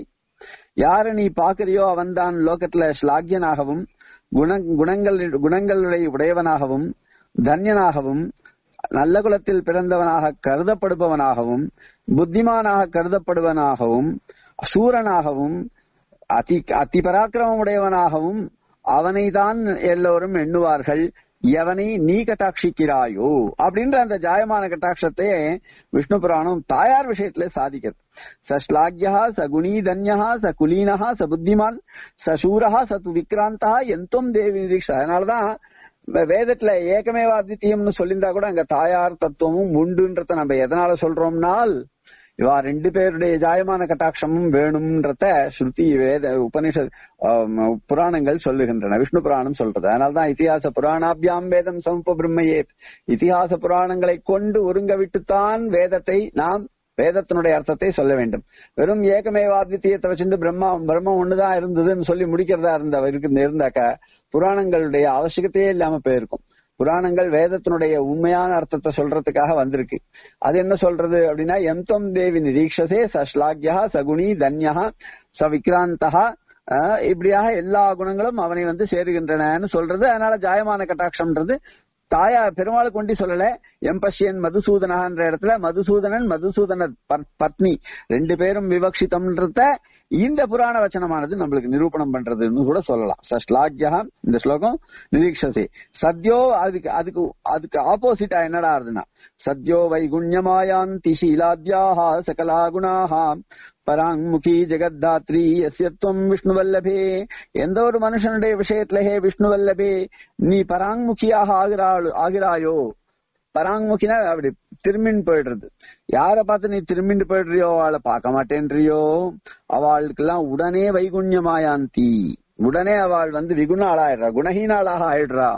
யார நீ பாக்குறியோ அவன்தான் லோகத்துல ஸ்லாக்யனாகவும் குண குணங்கள் குணங்களுடைய உடையவனாகவும் தன்யனாகவும் நல்ல குலத்தில் பிறந்தவனாக கருதப்படுபவனாகவும் புத்திமானாக கருதப்படுவனாகவும் சூரனாகவும் அதி அதி பராக்கிரமம் உடையவனாகவும் அவனை தான் எல்லோரும் எண்ணுவார்கள் எவனை நீ கட்டாட்சிக்கிறாயோ அப்படின்ற அந்த ஜாயமான கட்டாட்சத்தை விஷ்ணு புராணம் தாயார் விஷயத்துல சாதிக்கிறது சஸ்லாக்யா ச குணி தன்யா ச குலீனஹா ச புத்திமான் ச சூரஹா சத்து விக்ராந்தா எந்தோம் தேவி நிரீக்ஷா அதனாலதான் வேதத்துல ஏகமேவா அத்வித்தீயம்னு சொல்லியிருந்தா கூட அங்க தாயார் தத்துவமும் உண்டுன்றத நம்ம எதனால சொல்றோம்னால் இவா ரெண்டு பேருடைய ஜாயமான கட்டாட்சமும் வேணும்ன்றத ஸ்ருதி வேத உபனிஷத் புராணங்கள் சொல்லுகின்றன விஷ்ணு புராணம் சொல்றது அதனால்தான் இத்திஹாச புராணாபியாம் வேதம் சமுப்ப பிரம்மையே இத்திஹாச புராணங்களை கொண்டு ஒருங்க விட்டுத்தான் வேதத்தை நாம் வேதத்தினுடைய அர்த்தத்தை சொல்ல வேண்டும் வெறும் ஏகமேவாத்வித்தீயத்தை வச்சுட்டு பிரம்மா பிரம்மம் ஒண்ணுதான் இருந்ததுன்னு சொல்லி முடிக்கிறதா இருந்த இருக்கு இருந்தாக்க புராணங்களுடைய அவசியத்தையே இல்லாம போயிருக்கும் புராணங்கள் வேதத்தினுடைய உண்மையான அர்த்தத்தை சொல்றதுக்காக வந்திருக்கு அது என்ன சொல்றது அப்படின்னா எந்தம் தேவி நிரீக்ஷசே சஸ்லாக்யா சகுணி தன்யா ச விக்ராந்தா இப்படியாக எல்லா குணங்களும் அவனை வந்து சேருகின்றனன்னு சொல்றது அதனால ஜாயமான கட்டாட்சம்ன்றது தாயா பெருமாள் கொண்டு சொல்லல எம்பசியன் மதுசூதனன்ற இடத்துல மதுசூதனன் மதுசூதன பத்னி ரெண்டு பேரும் விவக்ஷிதம்ன்றத இந்த புராண வச்சனமானது நம்மளுக்கு நிரூபணம் பண்றதுன்னு கூட சொல்லலாம் சஸ்லாஜ்யா இந்த ஸ்லோகம் நிரீக்ஷசே சத்யோ அதுக்கு அதுக்கு அதுக்கு ஆப்போசிட்டா என்னடா இருதுன்னா சத்யோ வைகுண்யமாயாந்தி சீலாத்யாஹா சகலா குணாஹா பராங்முகி ஜெகத்தாத்ரி எஸ்யத்துவம் விஷ்ணுவல்லபே எந்த ஒரு மனுஷனுடைய விஷயத்துல ஹே விஷ்ணுவல்லபே நீ பராங்முகியாக ஆகிறாள் ஆகிறாயோ பராங்முகினா அப்படி திரும்பின்னு போயிடுறது யார பார்த்து நீ திரும்பிட்டு போயிடுறியோ அவளை பார்க்க மாட்டேன்றியோ அவளுக்கெல்லாம் உடனே வைகுண்யமாயாந்தி உடனே அவள் வந்து விகுணாளாயிடுறா குணஹீனாளாக ஆயிடுறா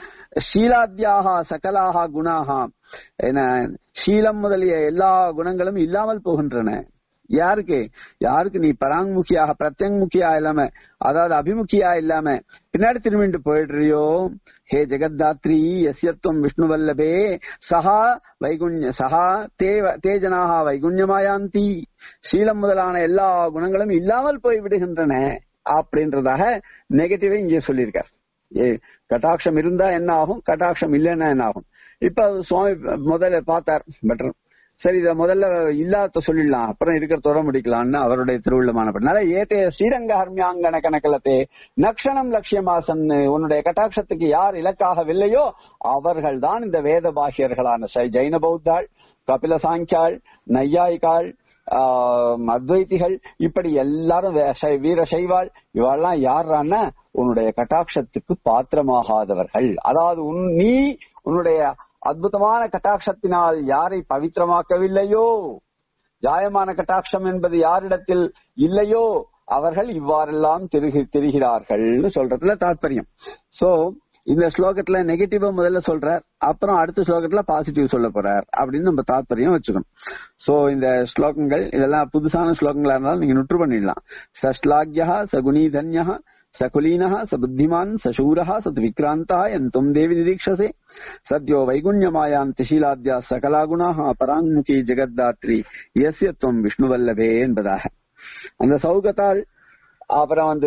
ஷீலாத்யாக சகலாக குணாக என்ன ஷீலம் முதலிய எல்லா குணங்களும் இல்லாமல் போகின்றன யாருக்கு யாருக்கு நீ பராங்முகியாக பிரத்யங்முகியா இல்லாம அதாவது அபிமுகியா இல்லாம பின்னாடி திரும்பிட்டு போயிடுறியோ ஹே ஜெகத்தாத்ரி எஸ்யத்துவம் விஷ்ணுவல்லபே சஹா வைகுண்ய சஹா தே தேஜனாக வைகுண்யமாயாந்தி சீலம் முதலான எல்லா குணங்களும் இல்லாமல் போய் விடுகின்றன அப்படின்றதாக நெகட்டிவா இங்கே சொல்லியிருக்கார் ஏ கட்டாட்சம் இருந்தா என்ன ஆகும் கட்டாட்சம் இல்லைன்னா என்ன ஆகும் இப்ப சுவாமி முதல்ல பார்த்தார் பெட்டர் சரி இத முதல்ல இல்லாத சொல்லிடலாம் அப்புறம் இருக்கிறதோட முடிக்கலாம்னு அவருடைய திருவிழமானப்படினால ஏத்தே ஸ்ரீரங்க ஹர்மியாங்கன கணக்கலத்தே நக்ஷணம் லட்சியமாசன் உன்னுடைய கட்டாட்சத்துக்கு யார் இலக்காகவில்லையோ அவர்கள் தான் இந்த வேத பாகியர்களான ஜெயின பௌத்தாள் கபில சாங்கியாள் நையாயிகாள் அத்வைத்திகள் இப்படி எல்லாரும் வீர சைவாள் இவெல்லாம் யாரான்னா உன்னுடைய கட்டாட்சத்துக்கு பாத்திரமாகாதவர்கள் அதாவது உன் நீ உன்னுடைய அற்புதமான கட்டாட்சத்தினால் யாரை பவித்திரமாக்கவில்லையோ ஜாயமான கட்டாட்சம் என்பது யாரிடத்தில் இல்லையோ அவர்கள் இவ்வாறெல்லாம் திரிகி திரிகிறார்கள்னு சொல்றதுல தாற்பயம் சோ இந்த ஸ்லோகத்துல நெகட்டிவா முதல்ல சொல்றார் அப்புறம் அடுத்த ஸ்லோகத்துல பாசிட்டிவ் சொல்ல போறார் அப்படின்னு நம்ம தாற்பயம் வச்சுக்கணும் சோ இந்த ஸ்லோகங்கள் இதெல்லாம் புதுசான ஸ்லோகங்களா இருந்தாலும் நீங்க நுற்று பண்ணிடலாம் சஸ்லாக்யா சகுனி தன்யா சகுலீனः स बुद्धिमान् स शूरः स विक्रान्तः यन्तुम् देवि निरीक्षसे सद्यो வைகுண்யமாயாந்தி ஷீலாத்யா சகலா குணாக பராங்முகி ஜெகத்தாத்ரி எஸ்ய துவம் விஷ்ணுவல்லபே என்பதாக அந்த சௌகத்தால் அப்புறம் வந்து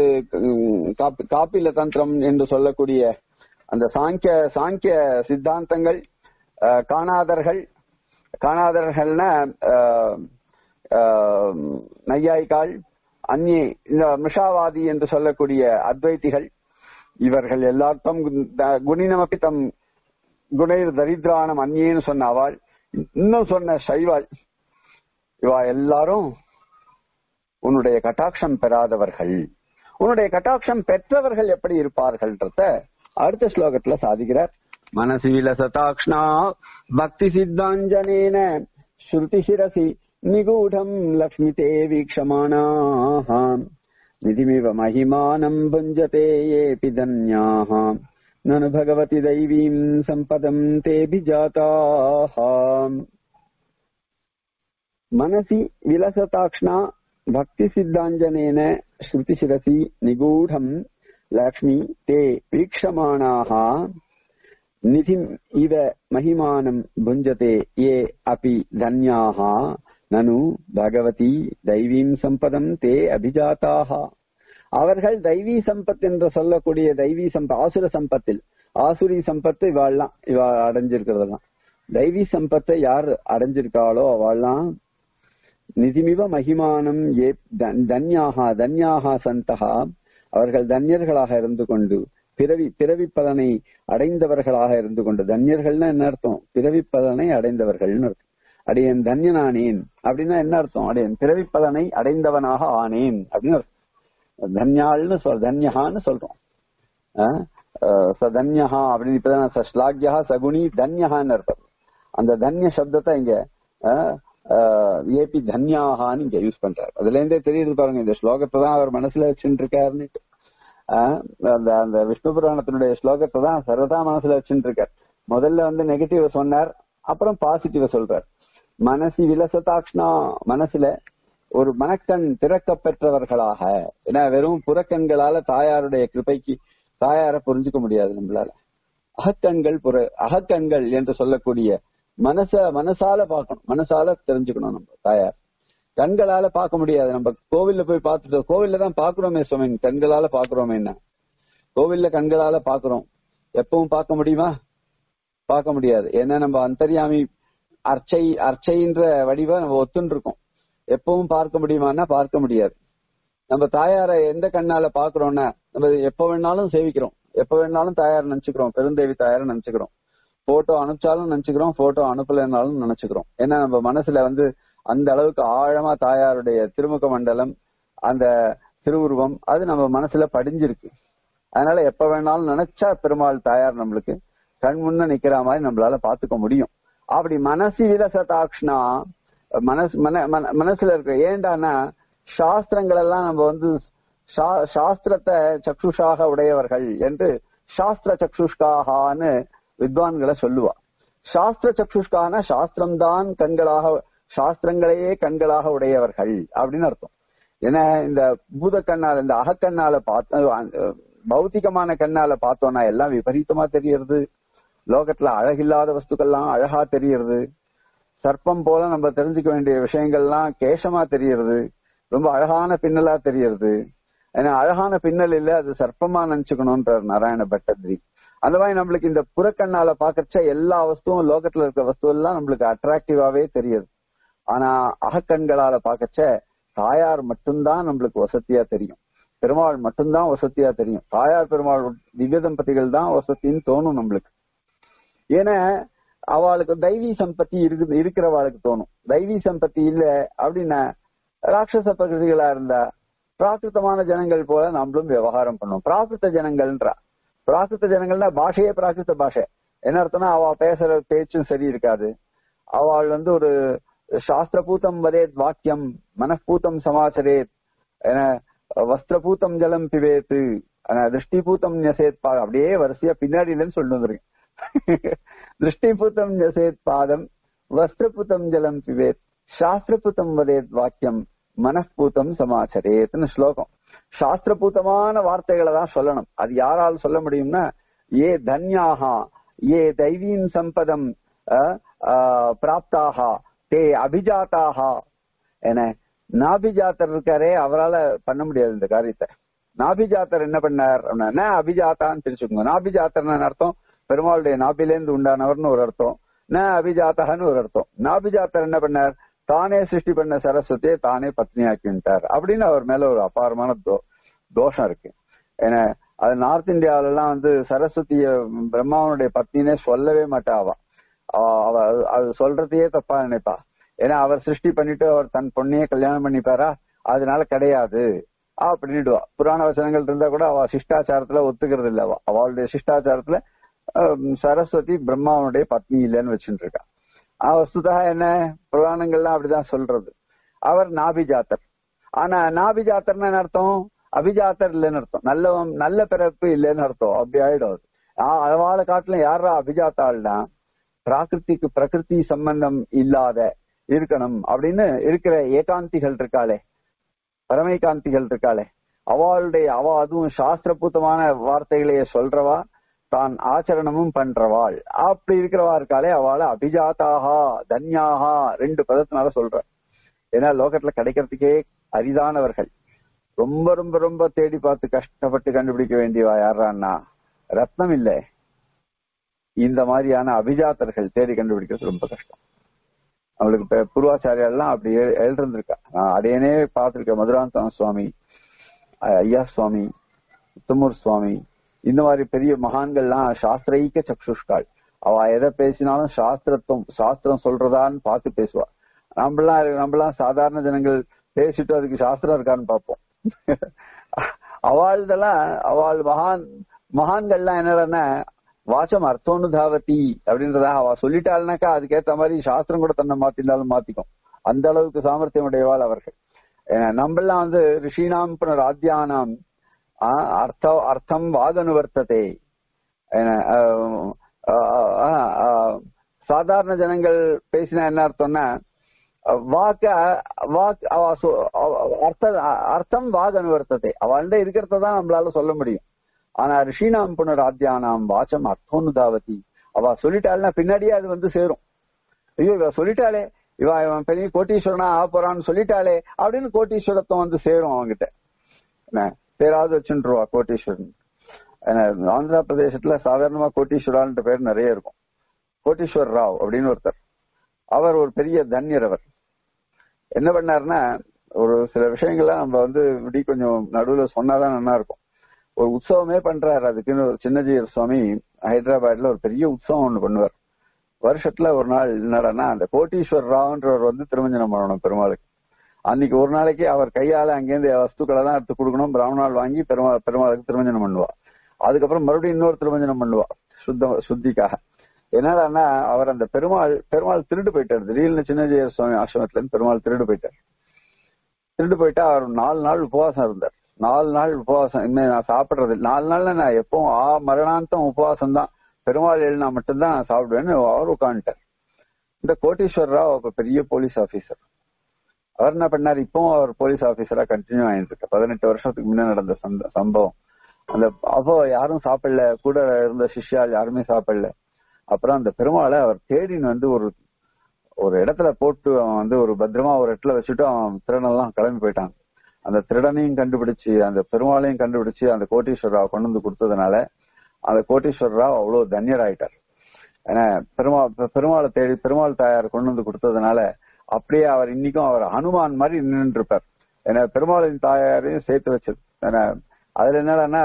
காப்பில தந்திரம் என்று சொல்லக்கூடிய அந்த சாங்கிய சாங்கிய சித்தாந்தங்கள் காணாதர்கள் காணாதர்கள்னா நையாய்கால் அந்நே இந்த மிஷாவாதி என்று சொல்லக்கூடிய அத்வைத்திகள் இவர்கள் எல்லார்த்தும் குணினமப்பி தம் குணைர் தரித்திரானம் அந்நேன்னு சொன்ன அவள் இன்னும் சொன்ன சைவாள் இவா எல்லாரும் உன்னுடைய கட்டாட்சம் பெறாதவர்கள் உன்னுடைய கட்டாட்சம் பெற்றவர்கள் எப்படி இருப்பார்கள்ன்றத அடுத்த ஸ்லோகத்துல சாதிக்கிறார் மனசி விலசதாக்ஷ்ணா பக்தி சித்தாஞ்சனேன ஸ்ருதி சிரசி நிகூடம் லக்ஷ்மிதே வீக்ஷமானாः நிதிமிவ மகிமானம் புஞ்சதே ஏபி தன்யாः நனு பகவதி தைவீம் சம்பதம் தேபி ஜாதாः மனசி விலசதாக்ஷ்ணா பக்தி சித்தாஞ்சனேன ஸ்ருதி சிரசி நிகூடம் லக்ஷ்மி தே வீக்ஷமானாக நிதிம் இவ மகிமானம் புஞ்சதே ஏ அபி தன்யாக நனு பகவதி தைவீம் சம்பதம் தே அபிஜாத்தாக அவர்கள் தெய்வீ சம்பத் என்று சொல்லக்கூடிய தெய்வீ சம்ப ஆசுர சம்பத்தில் ஆசுரி சம்பத்து இவாள்லாம் இவ அடைஞ்சிருக்கிறதெல்லாம் தெய்வீ சம்பத்தை யார் அடைஞ்சிருக்காளோ அவள்லாம் நிதிமிவ மகிமானம் ஏ தன்யாக தன்யாக சந்தகா அவர்கள் தன்யர்களாக இருந்து கொண்டு பிறவி பிறவி பலனை அடைந்தவர்களாக இருந்து கொண்டு தன்யர்கள்னா என்ன அர்த்தம் பிறவி பலனை அடைந்தவர்கள்னு அர்த்தம் அடியன் தன்யனானேன் அப்படின்னா என்ன அர்த்தம் அடியன் பிறவி பலனை அடைந்தவனாக ஆனேன் அப்படின்னு அர்த்தம் தன்யாள்னு சொல் தன்யஹான்னு சொல்றோம் தன்யஹா அப்படின்னு இப்பதான் ஸ்லாக்யா சகுனி தன்யஹான்னு அர்த்தம் அந்த தன்ய சப்தத்தை இங்க ஏபி தன்யாகான்னு இங்க யூஸ் பண்றாரு அதுல இருந்தே தெரியுது பாருங்க இந்த ஸ்லோகத்தை தான் அவர் மனசுல வச்சுட்டு இருக்காருன்னு அந்த அந்த விஷ்ணு புராணத்தினுடைய ஸ்லோகத்தை தான் சர்வதா மனசுல வச்சுட்டு இருக்கார் முதல்ல வந்து நெகட்டிவ் சொன்னார் அப்புறம் பாசிட்டிவ் சொல்றார் மனசி விலசதாக்ஷ்ணா மனசுல ஒரு மனக்கண் திறக்க பெற்றவர்களாக ஏன்னா வெறும் புறக்கண்களால தாயாருடைய கிருப்பைக்கு தாயார புரிஞ்சுக்க முடியாது நம்மளால அகக்கண்கள் புற அகக்கண்கள் என்று சொல்லக்கூடிய மனச மனசால பார்க்கணும் மனசால தெரிஞ்சுக்கணும் நம்ம தாயார் கண்களால பார்க்க முடியாது நம்ம கோவில்ல போய் பார்த்துட்டு கோவில்ல தான் பாக்குறோமே சுவாமி கண்களால பாக்குறோமே என்ன கோவில்ல கண்களால பாக்குறோம் எப்பவும் பார்க்க முடியுமா பார்க்க முடியாது ஏன்னா நம்ம அந்தரியாமி அர்ச்சை அர்ச்சைன்ற வடிவ நம்ம ஒத்துன்னு இருக்கோம் எப்பவும் பார்க்க முடியுமான்னா பார்க்க முடியாது நம்ம தாயார எந்த கண்ணால பாக்குறோம்னா நம்ம எப்ப வேணாலும் சேவிக்கிறோம் எப்ப வேணாலும் தாயார் நினைச்சுக்கிறோம் பெருந்தேவி தாயார நினைச்சுக்கிறோம் போட்டோ அனுப்பிச்சாலும் நினைச்சுக்கிறோம் போட்டோ அனுப்பலைனாலும் நினைச்சுக்கிறோம் ஏன்னா நம்ம மனசுல வந்து அந்த அளவுக்கு ஆழமா தாயாருடைய திருமுக மண்டலம் அந்த திருவுருவம் அது நம்ம மனசுல படிஞ்சிருக்கு அதனால எப்ப வேணாலும் நினைச்சா பெருமாள் தாயார் நம்மளுக்கு கண் முன்ன நிக்கிற மாதிரி நம்மளால பாத்துக்க முடியும் அப்படி மனசு விலசதாக்ஷ்ணா மனசு மன மனசுல இருக்க ஏண்டானா சாஸ்திரங்கள் எல்லாம் நம்ம வந்து சாஸ்திரத்தை சக்ஷுஷாக உடையவர்கள் என்று சாஸ்திர சக்ஷுஷ்காகான்னு வித்வான்களை சொல்லுவா சாஸ்திர சக்ஷுஷ்கான சாஸ்திரம்தான் கண்களாக சாஸ்திரங்களையே கண்களாக உடையவர்கள் அப்படின்னு அர்த்தம் ஏன்னா இந்த பூத கண்ணால இந்த அகக்கண்ணால பார்த்த பௌத்திகமான கண்ணால பார்த்தோம்னா எல்லாம் விபரீதமா தெரியறது லோகத்துல அழகில்லாத வஸ்துக்கள்லாம் அழகா தெரியறது சர்ப்பம் போல நம்ம தெரிஞ்சுக்க வேண்டிய விஷயங்கள்லாம் கேசமா தெரியறது ரொம்ப அழகான பின்னலா தெரியறது ஏன்னா அழகான பின்னல் இல்ல அது சர்ப்பமா நினைச்சுக்கணும்ன்றார் நாராயண பட்டத்ரி அந்த மாதிரி நம்மளுக்கு இந்த புறக்கண்ணால பாக்கறச்ச எல்லா வஸ்துவும் லோகத்துல இருக்க வஸ்து எல்லாம் நம்மளுக்கு அட்ராக்டிவாவே தெரியுது ஆனா அகக்கண்களால பாக்கச்ச தாயார் மட்டும்தான் நம்மளுக்கு வசதியா தெரியும் பெருமாள் மட்டும்தான் வசதியா தெரியும் தாயார் பெருமாள் திவ்ய தம்பதிகள் தான் வசத்தின்னு தோணும் நம்மளுக்கு ஏன்னா அவளுக்கு தெய்வீ சம்பத்தி இருக்குது இருக்கிறவாளுக்கு தோணும் தெய்வீ சம்பத்தி இல்ல அப்படின்னா ராட்சச பிரகிருதிகளா இருந்தா பிராகிருத்தமான ஜனங்கள் போல நம்மளும் விவகாரம் பண்ணுவோம் பிராகிருத்த ஜனங்கள்ன்றா பிராகிருத்த ஜனங்கள்னா பாஷையே பிராகிருத்த பாஷை என்ன அர்த்தம்னா அவ பேசுற பேச்சும் சரி இருக்காது அவள் வந்து ஒரு சாஸ்திரபூதம் வதேத் வாக்கியம் மனப்பூத்தம் சமாச்சரேத் என வஸ்திரபூத்தம் ஜலம் பிவேத்து திருஷ்டிபூத்தம் நெசேத் பா அப்படியே வரிசையா பின்னாடியிலன்னு சொல்லிட்டு வந்திருக்கேன் திருஷ்டிபூத்தம் நெசேத் பாதம் வஸ்திரபூத்தம் ஜலம் பிவேத் சாஸ்திரபூத்தம் வதேத் வாக்கியம் மனப்பூத்தம் சமாச்சரேத்னு ஸ்லோகம் சாஸ்திரபூத்தமான வார்த்தைகளை தான் சொல்லணும் அது யாரால் சொல்ல முடியும்னா ஏ தன்யாகா ஏ தெய்வீம் சம்பதம் பிராப்தாக தே அபிஜாத்தாக என நாபிஜாத்தர் இருக்காரே அவரால் பண்ண முடியாது இந்த காரியத்தை நாபிஜாத்தர் என்ன பண்ணார் அப்படின்னா அபிஜாத்தான்னு பிரிச்சுக்கோங்க நாபிஜாத்தர்னு அர்த்தம் பெருமாளுடைய நாபிலேருந்து உண்டானவர்னு ஒரு அர்த்தம் ந அபிஜாத்தகன்னு ஒரு அர்த்தம் நாபிஜாத்தர் என்ன பண்ணார் தானே சிருஷ்டி பண்ண சரஸ்வதியை தானே பத்னியாக்கிட்டார் அப்படின்னு அவர் மேல ஒரு அபாரமான தோஷம் இருக்கு ஏன்னா அது நார்த் இந்தியாவில எல்லாம் வந்து சரஸ்வதிய பிரம்மாவனுடைய பத்னினே சொல்லவே மாட்டா அவ அவ அது சொல்றதையே தப்பா நினைப்பா ஏன்னா அவர் சிருஷ்டி பண்ணிட்டு அவர் தன் பொண்ணையே கல்யாணம் பண்ணிப்பாரா அதனால கிடையாது அப்படின்னுடுவா புராண வசனங்கள் இருந்தா கூட அவ சிஷ்டாச்சாரத்துல ஒத்துக்கிறது இல்ல அவ அவளுடைய சிஷ்டாச்சாரத்துல சரஸ்வதி பிரம்மாவனுடைய பத்னி இல்லைன்னு வச்சுட்டு இருக்கா வஸ்துதா என்ன புராணங்கள்லாம் அப்படிதான் சொல்றது அவர் நாபிஜாத்தர் ஆனா நாபிஜாத்தர்னு என்ன அர்த்தம் அபிஜாத்தர் இல்லைன்னு அர்த்தம் நல்ல நல்ல பிறப்பு இல்லைன்னு அர்த்தம் அப்படி ஆயிடும் அது அதவால காட்டுல யாரா அபிஜாத்தாள்னா பிராகிருதிக்கு பிரகிருதி சம்பந்தம் இல்லாத இருக்கணும் அப்படின்னு இருக்கிற ஏகாந்திகள் இருக்காளே பரமைகாந்திகள் இருக்காளே அவளுடைய அவ அதுவும் சாஸ்திரபூத்தமான வார்த்தைகளையே சொல்றவா தான் ஆச்சரணமும் பண்றவாள் அப்படி இருக்கிறவா இருக்காளே அவளை அபிஜாத்தாகா தன்யாகா ரெண்டு பதத்தினால சொல்ற ஏன்னா லோகத்துல கிடைக்கிறதுக்கே அரிதானவர்கள் ரொம்ப ரொம்ப ரொம்ப தேடி பார்த்து கஷ்டப்பட்டு கண்டுபிடிக்க வேண்டியவா யாரான்னா ரத்னம் இல்ல இந்த மாதிரியான அபிஜாத்தர்கள் தேடி கண்டுபிடிக்கிறது ரொம்ப கஷ்டம் அவளுக்கு இப்ப பூர்வாச்சாரியெல்லாம் அப்படி எழு- எழுந்திருந்திருக்கா நான் அடையனே பார்த்திருக்கேன் மதுராந்தகம் சுவாமி அஹ் ஐயா சுவாமி முத்தமூர் சுவாமி இந்த மாதிரி பெரிய மகான்கள்லாம் சாஸ்திரைக்க சக்ஷுஷ்காள் அவ எதை பேசினாலும் சாஸ்திரத்துவம் சாஸ்திரம் சொல்றதான்னு பார்த்து பேசுவா நம்மளாம் நம்மளாம் சாதாரண ஜனங்கள் பேசிட்டு அதுக்கு சாஸ்திரம் இருக்கான்னு பார்ப்போம் அவள்தெல்லாம் அவள் மகான் மகான்கள்லாம் என்னடன்னா வாசம் அர்த்தோன்னு தாவதி அப்படின்றதா அவ சொல்லிட்டாள்னாக்கா அதுக்கேத்த மாதிரி சாஸ்திரம் கூட தன்னை மாத்தினாலும் மாத்திக்கும் அந்த அளவுக்கு சாமர்த்தியம் உடையவாள் அவர்கள் ஏன்னா, நம்மெல்லாம் வந்து ரிஷினாம் புனராத்தியானாம் ஆ, அர்த்த அர்த்தம் வாகனுவர்த்ததே ஏன்னா, ஆஹ், ஆஹ், ஆஹ், ஆஹ், சாதாரண ஜனங்கள் பேசினா என்ன அர்த்தம்னா அஹ், வாக்க வாக் அவ சொ- அவ- அர்த்த அர்த்தம் வாக் அனுவர்த்தத்தை அவள்கிட்ட இருக்கிறத தான் நம்மளால சொல்ல முடியும் ஆனா ரிஷினாம் புனராத்தியானாம் வாச்சம் அர்த்தோனுதாவதி அவ சொல்லிட்டாள்னா பின்னாடியே அது வந்து சேரும் ஐயோ இவ சொல்லிட்டாளே இவ இவன் பெரிய கோட்டீஸ்வரனா ஆக போறான்னு சொல்லிட்டாளே அப்படின்னு கோட்டீஸ்வரத்துவம் வந்து சேரும் அவங்கிட்ட என்ன பேராவது வச்சுருவா கோட்டீஸ்வரன் ஏன்னா, ஆந்திரா பிரதேசத்துல சாதாரணமா கோட்டீஸ்வரான்ற பேர் நிறைய இருக்கும் கோட்டீஸ்வர் ராவ் அப்படின்னு ஒருத்தர் அவர் ஒரு பெரிய தன்யர் அவர் என்ன பண்ணாருன்னா ஒரு சில விஷயங்கள்லாம் நம்ம வந்து இப்படி கொஞ்சம் நடுவுல சொன்னாதான் நல்லா இருக்கும் ஒரு உற்சவமே பண்றாரு அதுக்குன்னு ஒரு சின்னஜீயர் சுவாமி ஹைதராபாத்ல ஒரு பெரிய உற்சவம் ஒண்ணு பண்ணுவார் வருஷத்துல ஒரு நாள் என்னடனா அந்த கோட்டீஸ்வர் ராவ்ன்றவர் வந்து திருமஞ்சனம் பண்ணணும் பெருமாளுக்கு அன்னைக்கு ஒரு நாளைக்கு அவர் கையால அங்கேருந்து வஸ்துக்களை எல்லாம் எடுத்து கொடுக்கணும் பிராமணால் வாங்கி பெருமா பெருமாளுக்கு திருமஞ்சனம் பண்ணுவா அதுக்கப்புறம் மறுபடியும் இன்னொரு திருமஞ்சனம் பண்ணுவா சுத்த சுத்திக்காக என்னடான்னா அவர் அந்த பெருமாள் பெருமாள் திருடு போயிட்டார் திடீர்னு சின்னஜெய சுவாமி ஆசிரமத்துல இருந்து பெருமாள் திருடு போயிட்டார் திருடு போயிட்டா அவர் நாலு நாள் உபவாசம் இருந்தார் நாலு நாள் உபவாசம் இனிமே நான் சாப்பிடுறது இல்ல. நாலு நாள்ல நான் எப்பவும் ஆ மரணாந்தம் உபவாசம் தான் பெருமாள் எழுனா மட்டும்தான் நான் சாப்பிடுவேன்னு அவர் உட்காந்துட்டார் இந்த கோட்டீஸ்வர் ராவ் அப்ப பெரிய போலீஸ் ஆபீசர் அவர் என்ன பண்ணார் இப்பவும் அவர் போலீஸ் ஆபீசரா கண்டினியூ ஆயிட்டு இருக்கு பதினெட்டு வருஷத்துக்கு முன்ன நடந்த சந்த- சம்பவம் அந்த அப்போ யாரும் சாப்பிடல கூட இருந்த சிஷ்யால் யாருமே சாப்பிடல அப்புறம் அந்த பெருமாளை அவர் தேடின்னு வந்து ஒரு ஒரு இடத்துல போட்டு அவன் வந்து ஒரு பத்திரமா ஒரு இடத்துல வச்சுட்டு அவன் திருடனெல்லாம் கிளம்பி போயிட்டான் அந்த திருடனையும் கண்டுபிடிச்சு அந்த பெருமாளையும் கண்டுபிடிச்சு அந்த கோட்டீஸ்வரராவ் கொண்டு வந்து கொடுத்ததுனால அந்த கோட்டீஸ்வரராவ் அவ்வளவு தன்யராயிட்டார் ஏன்னா பெருமாள் பெருமாளை தேடி பெருமாள் தாயார் கொண்டு வந்து கொடுத்ததுனால அப்படியே அவர் இன்னைக்கும் அவர் ஹனுமான் மாதிரி நின்று இருப்பார் ஏன்னா பெருமாளின் தாயாரையும் சேர்த்து வச்சது ஏன்னா அதுல என்னடான்னா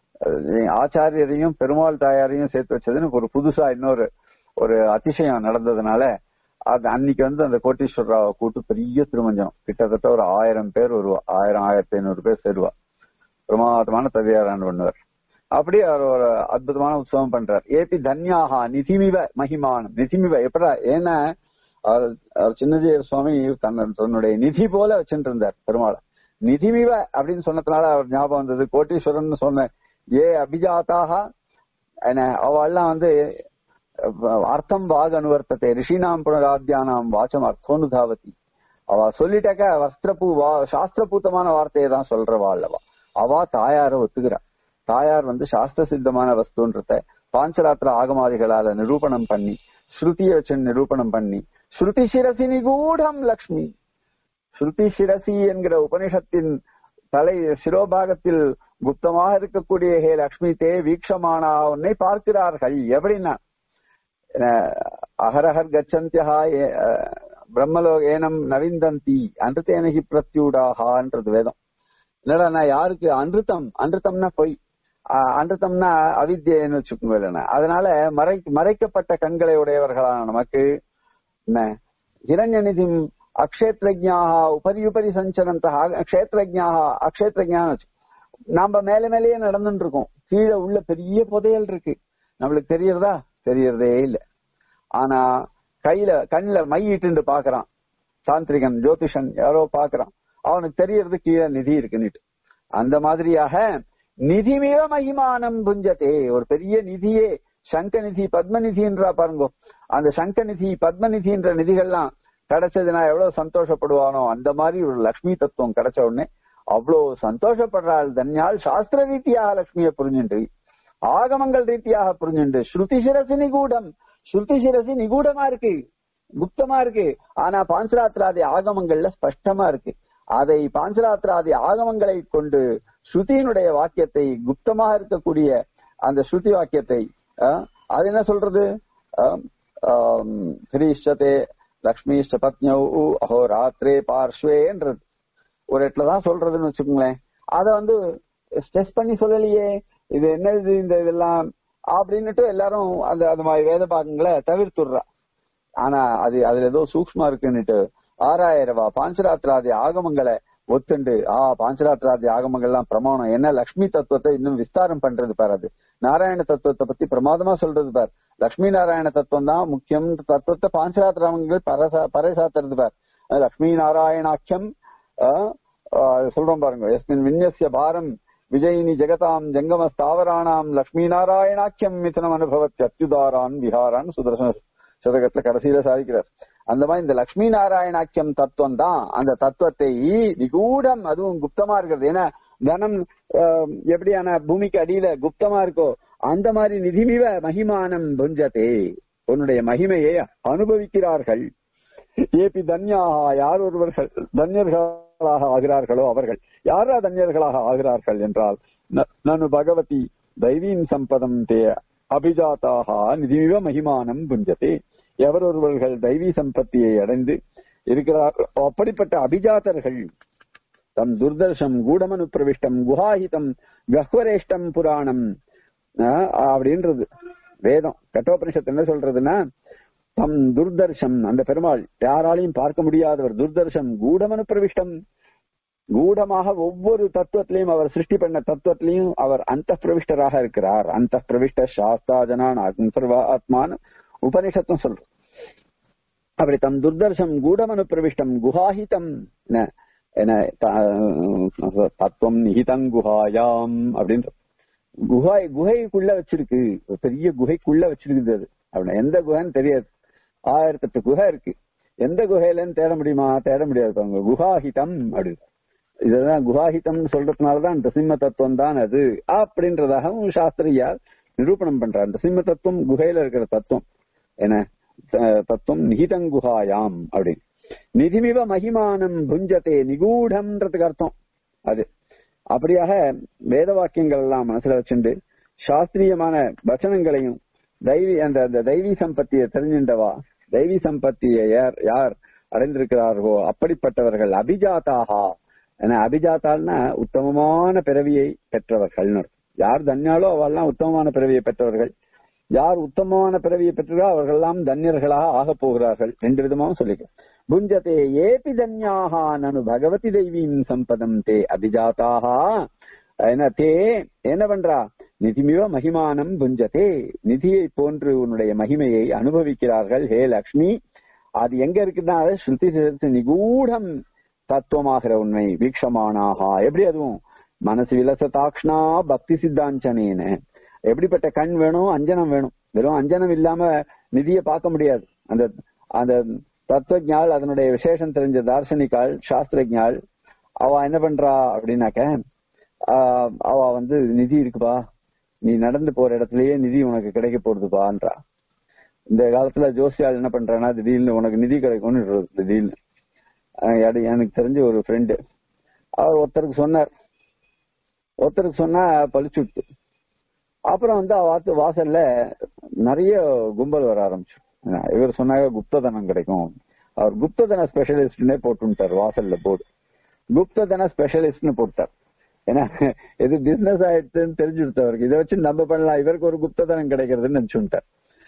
அஹ் ஆச்சாரியரையும் பெருமாள் தாயாரையும் சேர்த்து வச்சதுன்னு ஒரு புதுசா இன்னொரு ஒரு அதிசயம் நடந்ததுனால அது அன்னைக்கு வந்து அந்த கோட்டீஸ்வரராவை கூட்டு பெரிய திருமஞ்சனம் கிட்டத்தட்ட ஒரு ஆயிரம் பேர் வருவா ஆயிரம் ஆயிரத்தி ஐநூறு பேர் சேருவா பிரமாதமான தவியாரான் பண்ணுவார் அப்படியே அவர் ஒரு அற்புதமான உற்சவம் பண்றார் ஏபி தன்யாகா நிதிமிவ மகிமானம் நிதிமிவ எப்படா ஏன்னா அவர் அவர் சின்னஜீயர் சுவாமி தன் தன்னுடைய நிதி போல வச்சுட்டு இருந்தார் பெருமாளை நிதிமிவ அப்படின்னு சொன்னதுனால அவர் ஞாபகம் வந்தது கோட்டீஸ்வரன் சொன்ன ஏ அபிஜாத்தாக என்ன அவெல்லாம் வந்து அஹ், அர்த்தம் வாக அனுவர்த்தத்தை ரிஷினாம் புனராத்தியானாம் வாச்சம் அர்த்தோனுதாவதி அவ சொல்லிட்டாக்க வஸ்திரபூ வா சாஸ்திரபூத்தமான வார்த்தையை தான் சொல்றவா அல்லவா அவ தாயார ஒத்துக்கிறா தாயார் வந்து சாஸ்திர சித்தமான வஸ்துன்றத பாஞ்சராத்திர ஆகமாதிகளால நிரூபணம் பண்ணி ஸ்ருதியை வச்சு நிரூபணம் பண்ணி ஸ்ருதி சிரசி நிகூடம் லக்ஷ்மி ஸ்ருதி சிரசி என்கிற உபனிஷத்தின் தலை சிரோபாகத்தில் குப்தமாக இருக்கக்கூடிய ஹே லக்ஷ்மி தே வீக்ஷமானா உன்னை பார்க்கிறார்கள் எப்படின்னா அஹ், அகரஹர் கச்சந்தியா ஏ- அஹ், பிரம்மலோ ஏனம் நவிந்தந்தி அன்றுத்தேனகி பிரத்யூடாகான்றது வேதம் என்னடா யாருக்கு அன்றுத்தம் அன்றுத்தம்னா பொய் அஹ், அன்றுத்தம்னா அவித்யன்னு வச்சுக்கோங்க இல்லைன்னா அதனால மறை மறைக்கப்பட்ட கண்களை உடையவர்களான நமக்கு என்ன ஹிரண்யநிதிம் அக்ஷேத்ரஜாக உபரி உபரி சஞ்சரந்த அக்ஷேத்ரஜாக அக்ஷேத்ரஜான்னு வச்சு நாம மேல மேலேயே நடந்துட்டு இருக்கோம் கீழே உள்ள பெரிய புதையல் இருக்கு நம்மளுக்கு தெரியறதா தெரியறதே இல்ல ஆனா கையில கண்ணுல மையிட்டு பாக்குறான் சாந்திரிகன் ஜோதிஷன் யாரோ பாக்குறான் அவனுக்கு தெரியறது கீழே நிதி இருக்குன்னுட்டு அந்த மாதிரியாக நிதிமிக மகிமானம் புஞ்சதே ஒரு பெரிய நிதியே சங்கநிதி பத்மநிதின்றா பாருங்க அந்த சங்கநிதி பத்மநிதின்ற நிதிகள்லாம் கிடைச்சதுன்னா எவ்வளவு சந்தோஷப்படுவானோ அந்த மாதிரி ஒரு லக்ஷ்மி தத்துவம் கிடைச்ச உடனே அவ்வளவு சந்தோஷப்படுறாள் தன்யாள் சாஸ்திர ரீதியாக லட்சுமியை புரிஞ்சுண்டு ஆகமங்கள் ரீதியாக புரிஞ்சுண்டு ஸ்ருதி சிரசி நிகூடம் ஸ்ருதி சிரசி நிகூடமா இருக்கு குப்தமா இருக்கு ஆனா பாஞ்சராத்திராதி ஆகமங்கள்ல ஸ்பஷ்டமா இருக்கு அதை பாஞ்சராத்திராதி ஆகமங்களை கொண்டு ஸ்ருதியினுடைய வாக்கியத்தை குப்தமாக இருக்கக்கூடிய அந்த ஸ்ருதி வாக்கியத்தை அஹ், அது என்ன சொல்றது அஹ், ஆம், ஹ்ரீஷ்டதே லக்ஷ்மிஷ்ட பத்னௌ அஹோ ராத்திரே பார்ஷ்வேன்றது ஒரு இடத்துல தான் சொல்றதுன்னு வச்சுக்கோங்களேன் அத வந்து ஸ்ட்ரெஸ் பண்ணி சொல்லலையே இது என்னது இந்த இதெல்லாம் அப்படின்னுட்டு எல்லாரும் அந்த அந்த மாதிரி வேத பாகங்களை தவிர்த்துடுறா ஆனா அது அதுல ஏதோ சூக்ஷ்மா இருக்குன்னுட்டு ஆறாயிரம் ரூபாய் பாஞ்சராத்திராதி ஆகமங்களை ஒத்துண்டு ஆ பாஞ்சராத்திராதி ஆகமங்கள்லாம் பிரமாணம் என்ன லக்ஷ்மி தத்துவத்தை இன்னும் விஸ்தாரம் பண்றது பாரு அது நாராயண தத்துவத்தை பத்தி பிரமாதமா சொல்றது பார் லக்ஷ்மி நாராயண தத்துவம் தான் முக்கியம் தத்துவத்தை பாஞ்சராத்திராமங்கள் பரசா பறைசாத்துறது பார் அது லக்ஷ்மி நாராயணாக்கியம் ஆஹ், ஆஹ், சொல்றோம் பாருங்க எஸ்மின் விநியசிய பாரம் விஜயினி ஜெகதாம் ஜங்கம ஸ்தாவராணாம் லக்ஷ்மி நாராயணாக்கியம் மிதனம் அனுபவத்தி அத்யுதாரான் விஹாரான் சுதர்சன சதகத்துல கடைசியில சாதிக்கிறார் அந்த மாதிரி இந்த லக்ஷ்மி நாராயணாக்கியம் தத்துவம் தான் அந்த தத்துவத்தை நிகூடம் அதுவும் குப்தமா இருக்கிறது ஏன்னா தனம் ஆஹ், எப்படியான பூமிக்கு அடியில குப்தமா இருக்கோ அந்த மாதிரி நிதிமிவ மகிமானம் புஞ்சதே உன்னுடைய மகிமையை அனுபவிக்கிறார்கள் ஏபி தன்யாகா யார் ஒருவர்கள் தன்யர்களாக ஆகிறார்களோ அவர்கள் யாரா தன்யர்களாக ஆகிறார்கள் என்றால் ந- நனு பகவதி தைவீம் சம்பதம் தே அபிஜாத்தாக நிதிமிவ மகிமானம் புஞ்சதே எவர் ஒருவர்கள் தெய்வீ சம்பத்தியை அடைந்து இருக்கிறார் அப்படிப்பட்ட அபிஜாத்தர்கள் தம் துர்தர்ஷம் கூடமனு பிரவிஷ்டம் குஹாஹிதம் கஹ்வரேஷ்டம் புராணம் ஆஹ் அப்படின்றது வேதம் கட்டோபனிஷத்து என்ன சொல்றதுன்னா தம் துர்தர்ஷம் அந்த பெருமாள் யாராலையும் பார்க்க முடியாதவர் துர்தர்ஷம் கூடமனு பிரவிஷ்டம் கூடமாக ஒவ்வொரு தத்துவத்திலையும் அவர் சிருஷ்டி பண்ண தத்துவத்திலையும் அவர் அந்த பிரவிஷ்டராக இருக்கிறார் அந்த பிரவிஷ்ட சாஸ்தா ஜனான் ஆத்மான் உபனிஷத்தும் சொல்றோம் அப்படி தம் துர்தர்ஷம் கூடமனு பிரவிஷ்டம் குஹாஹிதம் என்ன என்ன த- தத்துவம் நிஹிதம் குஹாயாம் அப்படின்ற குஹாய் குகைக்குள்ள வச்சிருக்கு ஒரு பெரிய குகைக்குள்ள வச்சிருக்குது அது அப்படின்னா எந்த குகைன்னு தெரியாது ஆயிரத்தெட்டு குகை இருக்கு எந்த குகையிலன்னு தேட முடியுமா தேட முடியாது பாருங்க குஹாஹிதம் அப்படி இதுதான் குஹாஹிதம் சொல்றதுனாலதான் இந்த சிம்ம தத்துவம் தான் அது அப்படின்றதாகவும் சாஸ்திரியார் நிரூபணம் பண்றார் இந்த சிம்ம தத்துவம் குகையில இருக்கிற தத்துவம் என்ன த- தத்துவம் நிகிதங்குஹாயாம் அப்படின்னு நிதிமிவ மகிமானம் புஞ்சதே நிகூடம்ன்றதுக்கு அர்த்தம் அது அப்படியாக வேத வாக்கியங்கள் எல்லாம் மனசுல வச்சுண்டு சாஸ்திரியமான வச்சனங்களையும் தெய்வீ அந்த அந்த தெய்வீ சம்பத்தியை தெரிஞ்சின்றவா தெய்வீ சம்பத்தியை யார் யார் அடைந்திருக்கிறார்களோ அப்படிப்பட்டவர்கள் அபிஜாத்தாகா ஏன்னா அபிஜாத்தால்னா உத்தமமான பிறவியை பெற்றவர்கள் யார் தன்யாலோ அவெல்லாம் உத்தமமான பிறவியை பெற்றவர்கள் யார் உத்தமமான பிறவியை பெற்றோ அவர்கள் எல்லாம் தன்யர்களாக ஆகப் போகிறார்கள் ரெண்டு விதமாவும் சொல்லிக்கிறேன் புஞ்சதே ஏபி தன்யாக நனு பகவதி தெய்வீம் சம்பதம் தே அபிஜாத்தாக என்ன தே என்ன பண்றா நிதிமிவ மகிமானம் புஞ்சதே நிதியை போன்று உன்னுடைய மகிமையை அனுபவிக்கிறார்கள் ஹே லக்ஷ்மி அது எங்க இருக்குன்னா அது ஸ்ருதி சிரத்து நிகூடம் தத்துவமாகிற உண்மை வீக்ஷமானாகா எப்படி அதுவும் மனசு விலசதாக்ஷ்ணா பக்தி சித்தாஞ்சனேன எப்படிப்பட்ட கண் வேணும் அஞ்சனம் வேணும் வெறும் அஞ்சனம் இல்லாம நிதியை பார்க்க முடியாது அந்த அந்த தத்துவஜால் அதனுடைய விசேஷம் தெரிஞ்ச தார்சனிகால் சாஸ்திரஜால் அவ என்ன பண்றா அப்படின்னாக்க ஆஹ் அவ வந்து நிதி இருக்குப்பா நீ நடந்து போற இடத்துலயே நிதி உனக்கு கிடைக்க போறதுப்பான்றா இந்த காலத்துல ஜோசியால் என்ன பண்றான்னா திடீர்னு உனக்கு நிதி கிடைக்கும்னு சொல்றது திடீர்னு ஆஹ் எடு- எனக்கு தெரிஞ்ச ஒரு ஃப்ரெண்டு அவர் ஒருத்தருக்கு சொன்னார் ஒருத்தருக்கு சொன்னா பழிச்சுட்டு அப்புறம் வந்து அவ வாத்து வாசல்ல நிறைய கும்பல் வர ஆரம்பிச்சு இவர் சொன்னாங்க குப்ததனம் கிடைக்கும் அவர் குப்ததன ஸ்பெஷலிஸ்ட்னே போட்டுட்டார் வாசல்ல போர்டு குப்ததன ஸ்பெஷலிஸ்ட்னு போட்டார் ஏன்னா இது பிசினஸ் ஆயிடுச்சுன்னு தெரிஞ்சுடுத்து அவருக்கு இதை வச்சு நம்ம பண்ணலாம் இவருக்கு ஒரு குப்ததனம் கிடைக்கிறதுன்னு நினைச்சுட்டார்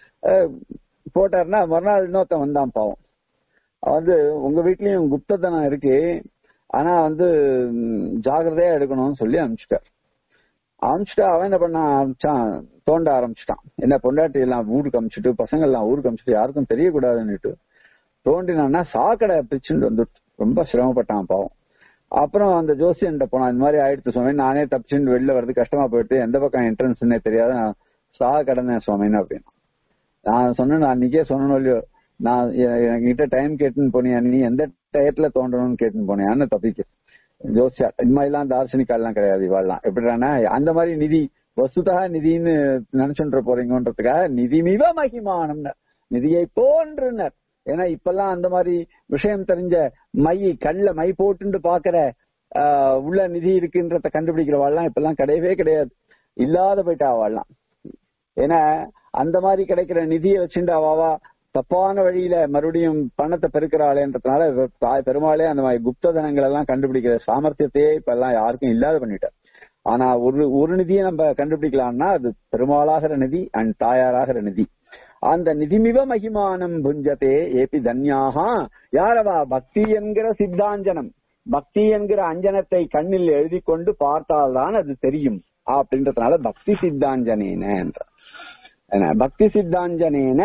போட்டாருன்னா மறுநாள் இன்னொருத்தன் வந்தான் பாவம் அவன் வந்து உங்க வீட்லயும் குப்ததனம் இருக்கு ஆனா வந்து ம், ஜாக்கிரதையா எடுக்கணும்னு சொல்லி அனுப்பிச்சிட்டார் அனுப்பிச்சுட்டு அவன் என்ன பண்ண ஆரம்பிச்சான் தோண்ட ஆரம்பிச்சிட்டான் என்ன பொண்டாட்டி எல்லாம் ஊருக்கு அமிச்சிட்டு பசங்க எல்லாம் ஊருக்கு அமிச்சிட்டு யாருக்கும் தெரியக்கூடாதுன்னுட்டு தோண்டினான்னா சாக்கடை பிச்சுட்டு வந்து ரொம்ப சிரமப்பட்டான் பாவம் அப்புறம் அந்த ஜோசியன்ட்ட போனான் இந்த மாதிரி ஆயிடுச்சு சுவாமி நானே தப்பிச்சுட்டு வெளில வர்றது கஷ்டமா போயிட்டு எந்த பக்கம் என்ட்ரன்ஸ்னே தெரியாத நான் சாக கடந்தேன் சுவாமின்னு அப்படின்னு நான் சொன்னேன் நான் அன்னைக்கே சொன்னேன் இல்லையோ நான் எ- என்கிட்ட டைம் கேட்டுன்னு போனியா நீ எந்த டயத்துல தோண்டணும்னு கேட்டுன்னு போனியான்னு தப்பிக்க ஜோசியார் இது மாதிரிலாம் தார்சனிக்கா எல்லாம் கிடையாது இவாள்லாம் எப்படின்னா அந்த மாதிரி நிதி வசுதா நிதின்னு நினைச்சுட்டு போறீங்கன்றதுக்காக நிதிமிவ மகிமானம்னு நிதியை போன்றுனர் ஏன்னா இப்பெல்லாம் அந்த மாதிரி விஷயம் தெரிஞ்ச மை கண்ணுல மை போட்டுண்டு பாக்குற ஆஹ், உள்ள நிதி இருக்குன்றத கண்டுபிடிக்கிறவாள்லாம் இப்பெல்லாம் கிடையவே கிடையாது இல்லாத போயிட்டா அவள்லாம் ஏன்னா அந்த மாதிரி கிடைக்கிற நிதியை வச்சுட்டு அவாவா தப்பான வழியில மறுபடியும் பணத்தை பெருக்கிறாளேன்றதுனால இவ தாய் பெருமாளே அந்த மாதிரி குப்ததனங்கள் எல்லாம் கண்டுபிடிக்கிற சாமர்த்தியத்தையே இப்ப எல்லாம் யாருக்கும் இல்லாத பண்ணிட்டார் ஆனா ஒரு ஒரு நிதியை நம்ம கண்டுபிடிக்கலாம்னா அது பெருமாளாகிற நிதி அண்ட் தாயாராகிற நிதி அந்த நிதிமிவ மகிமானம் புஞ்சதே ஏபி தன்யாகா யாரவா பக்தி என்கிற சித்தாஞ்சனம் பக்தி என்கிற அஞ்சனத்தை கண்ணில் எழுதி கொண்டு பார்த்தால்தான் அது தெரியும் அப்படின்றதுனால பக்தி சித்தாஞ்சனேன என்றார் என்ன, பக்தி சித்தாஞ்சனேன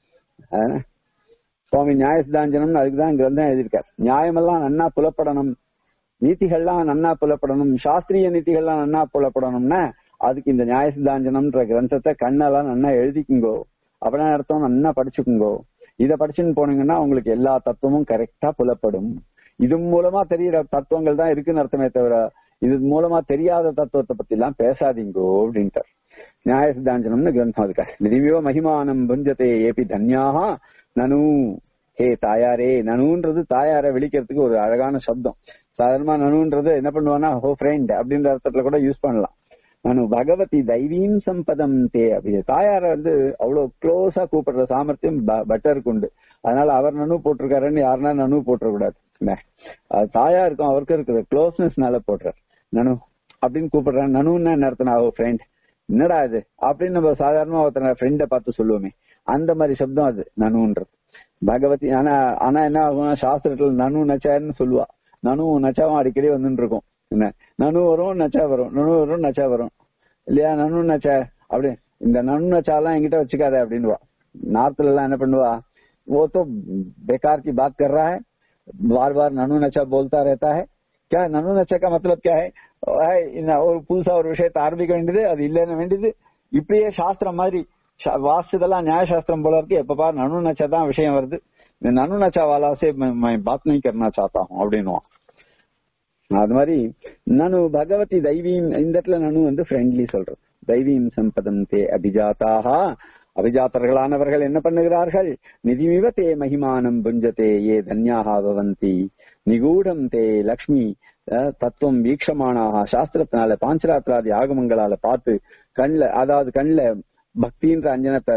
அஹ், சுவாமி நியாய சித்தாஞ்சனம்னு அதுக்குதான் கிரந்தம் எழுதியிருக்கார் நியாயமெல்லாம் நன்னா புலப்படணும் நீதிகள்லாம் நன்னா புலப்படணும் சாஸ்திரிய நீதிகள்லாம் நன்னா புலப்படணும்னா அதுக்கு இந்த நியாய சித்தாஞ்சனம்ன்ற கிரந்தத்தை கண்ணெல்லாம் நன்னா எழுதிக்குங்கோ அப்படின்னா அர்த்தம் நன்னா படிச்சுக்குங்கோ இத படிச்சுன்னு போனீங்கன்னா உங்களுக்கு எல்லா தத்துவமும் கரெக்டா புலப்படும் இது மூலமா தெரியற தத்துவங்கள் தான் இருக்குன்னு அர்த்தமே தவிர இது மூலமா தெரியாத தத்துவத்தை பத்தி எல்லாம் பேசாதீங்கோ அப்படின்ட்டார் நியாய சித்தாஞ்சனம்னு கிரந்தம் இருக்கா நிதிமியோ மகிமானம் புஞ்சதே ஏபி தன்யாகா நனு ஹே தாயாரே நனுன்றது தாயாரை விழிக்கிறதுக்கு ஒரு அழகான சப்தம் சாதாரணமா நனுன்றது என்ன பண்ணுவானா ஹோ ஃப்ரெண்ட் அப்படின்ற அர்த்தத்துல கூட யூஸ் பண்ணலாம் நானு பகவதி தைவீம் சம்பதம் தே அப்படி தாயார வந்து அவ்வளவு க்ளோஸா கூப்பிடுற சாமர்த்தியம் ப- பட்டருக்கு உண்டு அதனால அவர் நனு போட்டிருக்காருன்னு யாருன்னா நனு போட்டுறக்கூடாது என்ன? அது தாயா இருக்கும் அவருக்கு இருக்குது க்ளோஸ்னஸ்னால போடுறார் நனு அப்படின்னு கூப்பிடுறேன் நனுன்னா என்ன அர்த்தம் ஓ ஃப்ரெண்ட் என்னடா இது அப்படின்னு நம்ம சாதாரணமா ஒருத்தர் ஃப்ரெண்டை பார்த்து சொல்லுவோமே அந்த மாதிரி சப்தம் அது நனுன்றது பகவதி ஆனா ஆனா என்ன ஆகும் சாஸ்திரத்துல நனு நச்சான்னு சொல்லுவா நனு நச்சாவும் அடிக்கடி வந்துட்டு இருக்கும் என்ன நனு வரும் நச்சா வரும் நனு வரும் நச்சா வரும் இல்லையா நனு நச்சா அப்படி இந்த நனு நச்சாலாம் என்கிட்ட வச்சுக்காத அப்படின்னுவா நார்த்ல எல்லாம் என்ன பண்ணுவா वो तो बेकार की बात कर रहा है बार बार ननु नचा बोलता रहता है क्या ननु नचा का मतलब क्या है है, இந்த ஒரு புதுசா ஒரு விஷயத்தை ஆரம்பிக்க வேண்டியது அது இல்லைன்னு வேண்டியது இப்படியே சாஸ்திரம் மாதிரி சா- வாசிச்சதெல்லாம் நியாயசாஸ்திரம் போல இருக்கு எப்ப பாரு நனு நச்சா தான் விஷயம் வருது இந்த நனு நச்சா வாலாசே பாத் नहीं करना चाहता हूँ அப்படின்னுவான் அது மாதிரி நனு பகவதி தைவீம் இந்த இடத்துல நனு வந்து ஃப்ரெண்ட்லி சொல்றது தைவீம் சம்பதம் தே அபிஜாத்தாக அபிஜாத்தர்களானவர்கள் என்ன பண்ணுகிறார்கள் நிதிமிவ தே மகிமானம் புஞ்சதே ஏ தன்யாக பவந்தி நிகூடம் தே லக்ஷ்மி அஹ், தத்துவம் வீக்ஷமானாக சாஸ்திரத்தினால பாஞ்சராத்திராதி ஆகமங்களால பார்த்து கண்ல அதாவது கண்ல பக்தின்ற அஞ்சனத்தை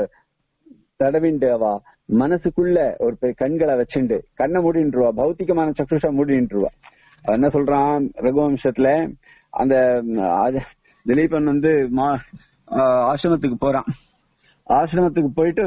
தடவிண்டுவா மனசுக்குள்ள ஒரு பெ- கண்களை வச்சுண்டு கண்ணை மூடின்றுவா பௌத்திகமான சக்ஷுஷா மூடின்றுவா அவன் என்ன சொல்றான் ரகுவம்சத்துல அந்த ம், அது- திலீபன் வந்து மா- ஆஹ் ஆசிரமத்துக்கு போறான் ஆசிரமத்துக்கு போயிட்டு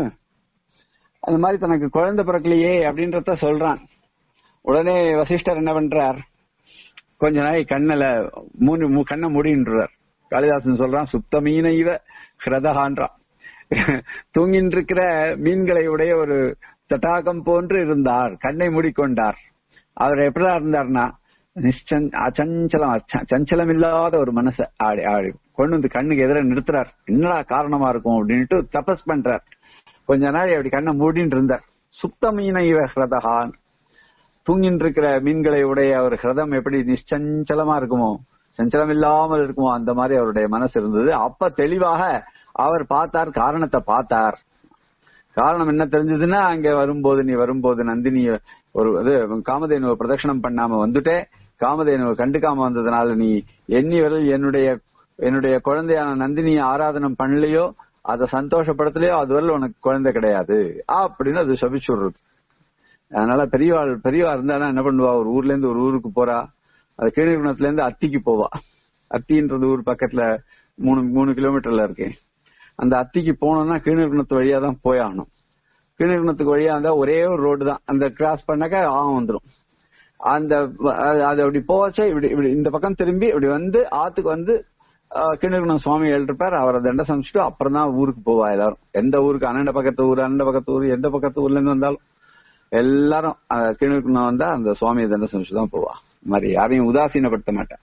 அந்த மாதிரி தனக்கு குழந்தை பிறக்கலையே அப்படின்றத சொல்றான் உடனே வசிஷ்டர் என்ன பண்றார் கொஞ்ச நாள் கண்ணுல மூணு மூ- கண்ணை மூடின்றார் காளிதாசன் சொல்றான் சுத்தமீன இவ ஹிரதகான்றான் தூங்கின்னு இருக்கிற மீன்களை உடைய ஒரு தட்டாகம் போன்று இருந்தார் கண்ணை மூடிக்கொண்டார் அவர் எப்படிதான் இருந்தார்னா நிச்சன் அச்சஞ்சலம் அச்ச- சஞ்சலம் இல்லாத ஒரு மனச ஆடி ஆடி கொண்டு வந்து கண்ணுக்கு எதிர நிறுத்துறார் என்னடா காரணமா இருக்கும் அப்படின்ட்டு தபஸ் பண்றார் கொஞ்ச நாள் அப்படி கண்ணை மூடின்னு இருந்தார் சுத்தமீன இவ ஹிரதகான் தூங்கின்னு இருக்கிற மீன்களை உடைய அவர் ஹிரதம் எப்படி நிச்சஞ்சலமா இருக்குமோ சஞ்சலம் இல்லாமல் இருக்குமோ அந்த மாதிரி அவருடைய மனசு இருந்தது அப்ப தெளிவாக அவர் பார்த்தார் காரணத்தை பார்த்தார் காரணம் என்ன தெரிஞ்சதுன்னா அங்க வரும்போது நீ வரும்போது நந்தினி ஒரு இது காமதேனுவை பிரதட்சணம் பண்ணாம வந்துட்டே காமதேனுவை கண்டுக்காம வந்ததுனால நீ எண்ணி வரல் என்னுடைய என்னுடைய குழந்தையான நந்தினியை ஆராதனம் பண்ணலையோ அதை சந்தோஷப்படுத்தலையோ அதுவரை உனக்கு குழந்தை கிடையாது அப்படின்னு அது சபிச்சுடுறது அதனால பெரியவாள் பெரியவா இருந்தாலும் என்ன பண்ணுவா ஒரு ஊர்ல இருந்து ஒரு ஊருக்கு போறா அது கீழ்குணத்துல இருந்து அத்திக்கு போவா அத்தின்றது ஊர் பக்கத்துல மூணு மூணு கிலோமீட்டர்ல இருக்கு அந்த அத்திக்கு போனோம்னா கீழ்குணத்து வழியா தான் போயாகணும் கீழ்குணத்துக்கு வழியா இருந்தா ஒரே ஒரு ரோடு தான் அந்த கிராஸ் பண்ணாக்க ஆகம் வந்துடும் அந்த அது அது அப்படி போச்சா இப்படி இப்படி இந்த பக்கம் திரும்பி இப்படி வந்து ஆத்துக்கு வந்து கிணகுணம் சுவாமி எழுதிருப்பார் அவரை தண்ட சமைச்சிட்டு அப்புறம் தான் ஊருக்கு போவா எல்லாரும் எந்த ஊருக்கு அண்ணண்ட பக்கத்து ஊர் அண்ணண்ட பக்கத்து ஊர் எந்த பக்கத்து ஊர்ல இருந்து வந்தாலும் எல்லாரும் கிணக்குணம் வந்தா அந்த சுவாமியை தண்ட சமைச்சு தான் போவா இந்த மாதிரி யாரையும் உதாசீனப்படுத்த மாட்டேன்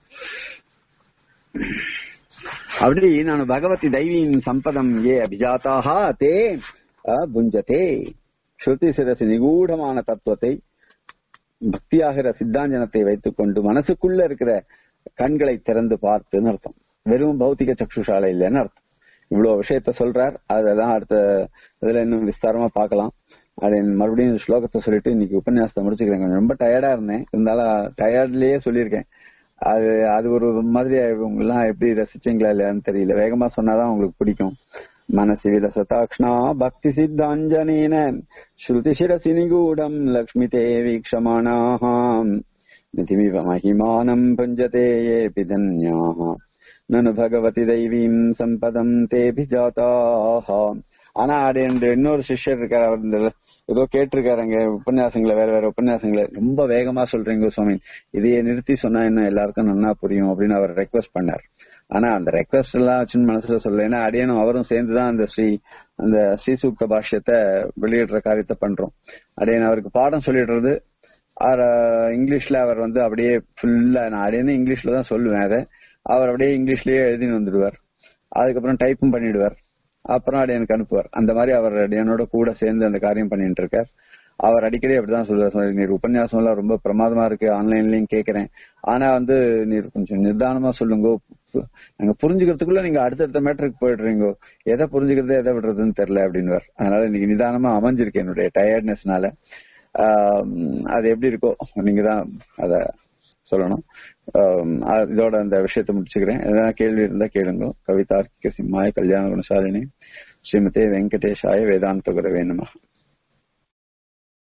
அப்படி நான் பகவதி தைவீம் சம்பதம் ஏ அபிஜாத்தாக தே அ, புஞ்சதே ஸ்ருதி சிரசி நிகூடமான தத்துவத்தை பக்தியாகிற சித்தாஞ்சனத்தை வைத்துக்கொண்டு மனசுக்குள்ள இருக்கிற கண்களை திறந்து பார்த்துன்னு அர்த்தம் வெறும் பௌத்திக சக்ஷுஷாலை இல்லைன்னு அர்த்தம் இவ்வளவு விஷயத்த சொல்றார் அதெல்லாம் அடுத்த இதுல இன்னும் விஸ்தாரமா பார்க்கலாம் அது மறுபடியும் இந்த ஸ்லோகத்தை சொல்லிட்டு இன்னைக்கு உபன்யாசத்தை முடிச்சுக்கிறேன் கொஞ்சம் ரொம்ப டயர்டா இருந்தேன் இருந்தாலும் டயர்ட்லயே சொல்லியிருக்கேன் அது அது ஒரு மாதிரி எல்லாம் எப்படி ரசிச்சீங்களா இல்லையான்னு தெரியல வேகமா சொன்னாதான் உங்களுக்கு பிடிக்கும் மனசி விலசதாக்ஷ்ணா பக்தி சித்தாஞ்சனேன ஸ்ருதி சிரசி நிகூடம் லக்ஷ்மி தே வீக்ஷமானாஹாம் நிதிமிவ மகிமானம் பஞ்சதே ஏபி தன்யாः நனு பகவதி தெய்வீம் சம்பதம் தேபி ஜாதாக ஆனா அது என்று இன்னொரு சிஷ்யர் இருக்காரு அவர் இந்த ஏதோ கேட்டிருக்காரு அங்க உபன்யாசங்களை வேற வேற உபன்யாசங்களை ரொம்ப வேகமா சொல்றீங்க சுவாமி இதையே நிறுத்தி சொன்னா இன்னும் எல்லாருக்கும் நன்னா புரியும் அப்படின்னு அவர் ரெக்வஸ்ட் பண்ணார் ஆனா அந்த ரெக்வஸ்ட் எல்லாம் வச்சுன்னு மனசுல சொல்ல ஏன்னா அடியனும் அவரும் சேர்ந்துதான் அந்த ஸ்ரீ அந்த ஸ்ரீசூக்த பாஷ்யத்தை வெளியிடுற காரியத்தை பண்றோம் அடியன் அவருக்கு பாடம் சொல்லிடுறது அவர் இங்கிலீஷ்ல அவர் வந்து அப்படியே ஃபுல்லா நான் அடியனு இங்கிலீஷ்ல தான் சொல்லுவேன் அதை அவர் அப்படியே இங்கிலீஷ்லயே எழுதின்னு வந்துடுவார் அதுக்கப்புறம் டைப்பும் பண்ணிடுவார் அப்புறம் அடியனுக்கு அனுப்புவார் அந்த மாதிரி அவர் அடியனோட கூட சேர்ந்து அந்த காரியம் பண்ணிட்டு இருக்கார் அவர் அடிக்கடி அப்படிதான் சொல்லுவார் நீர் உபன்யாசம் எல்லாம் ரொம்ப பிரமாதமா இருக்கு ஆன்லைன்லயும் கேக்குறேன் ஆனா வந்து நீர் கொஞ்சம் நிதானமா சொல்லுங்க நாங்க புரிஞ்சுக்கிறதுக்குள்ள நீங்க அடுத்தடுத்த மேட்டருக்கு போயிடுறீங்க எதை புரிஞ்சுக்கிறது எதை விடுறதுன்னு தெரியல அப்படின்னு அதனால இன்னைக்கு நிதானமா அமைஞ்சிருக்கு என்னுடைய டயர்ட்னஸ்னால அது எப்படி இருக்கோ நீங்க தான் அத சொல்லணும் இதோட அந்த விஷயத்தை முடிச்சுக்கிறேன் எதனா கேள்வி இருந்தா கேளுங்க கவிதார்க்கிக சிம்மாய கல்யாண குணசாலினி ஸ்ரீமதே வெங்கடேஷாய வேதாந்த குரவே நம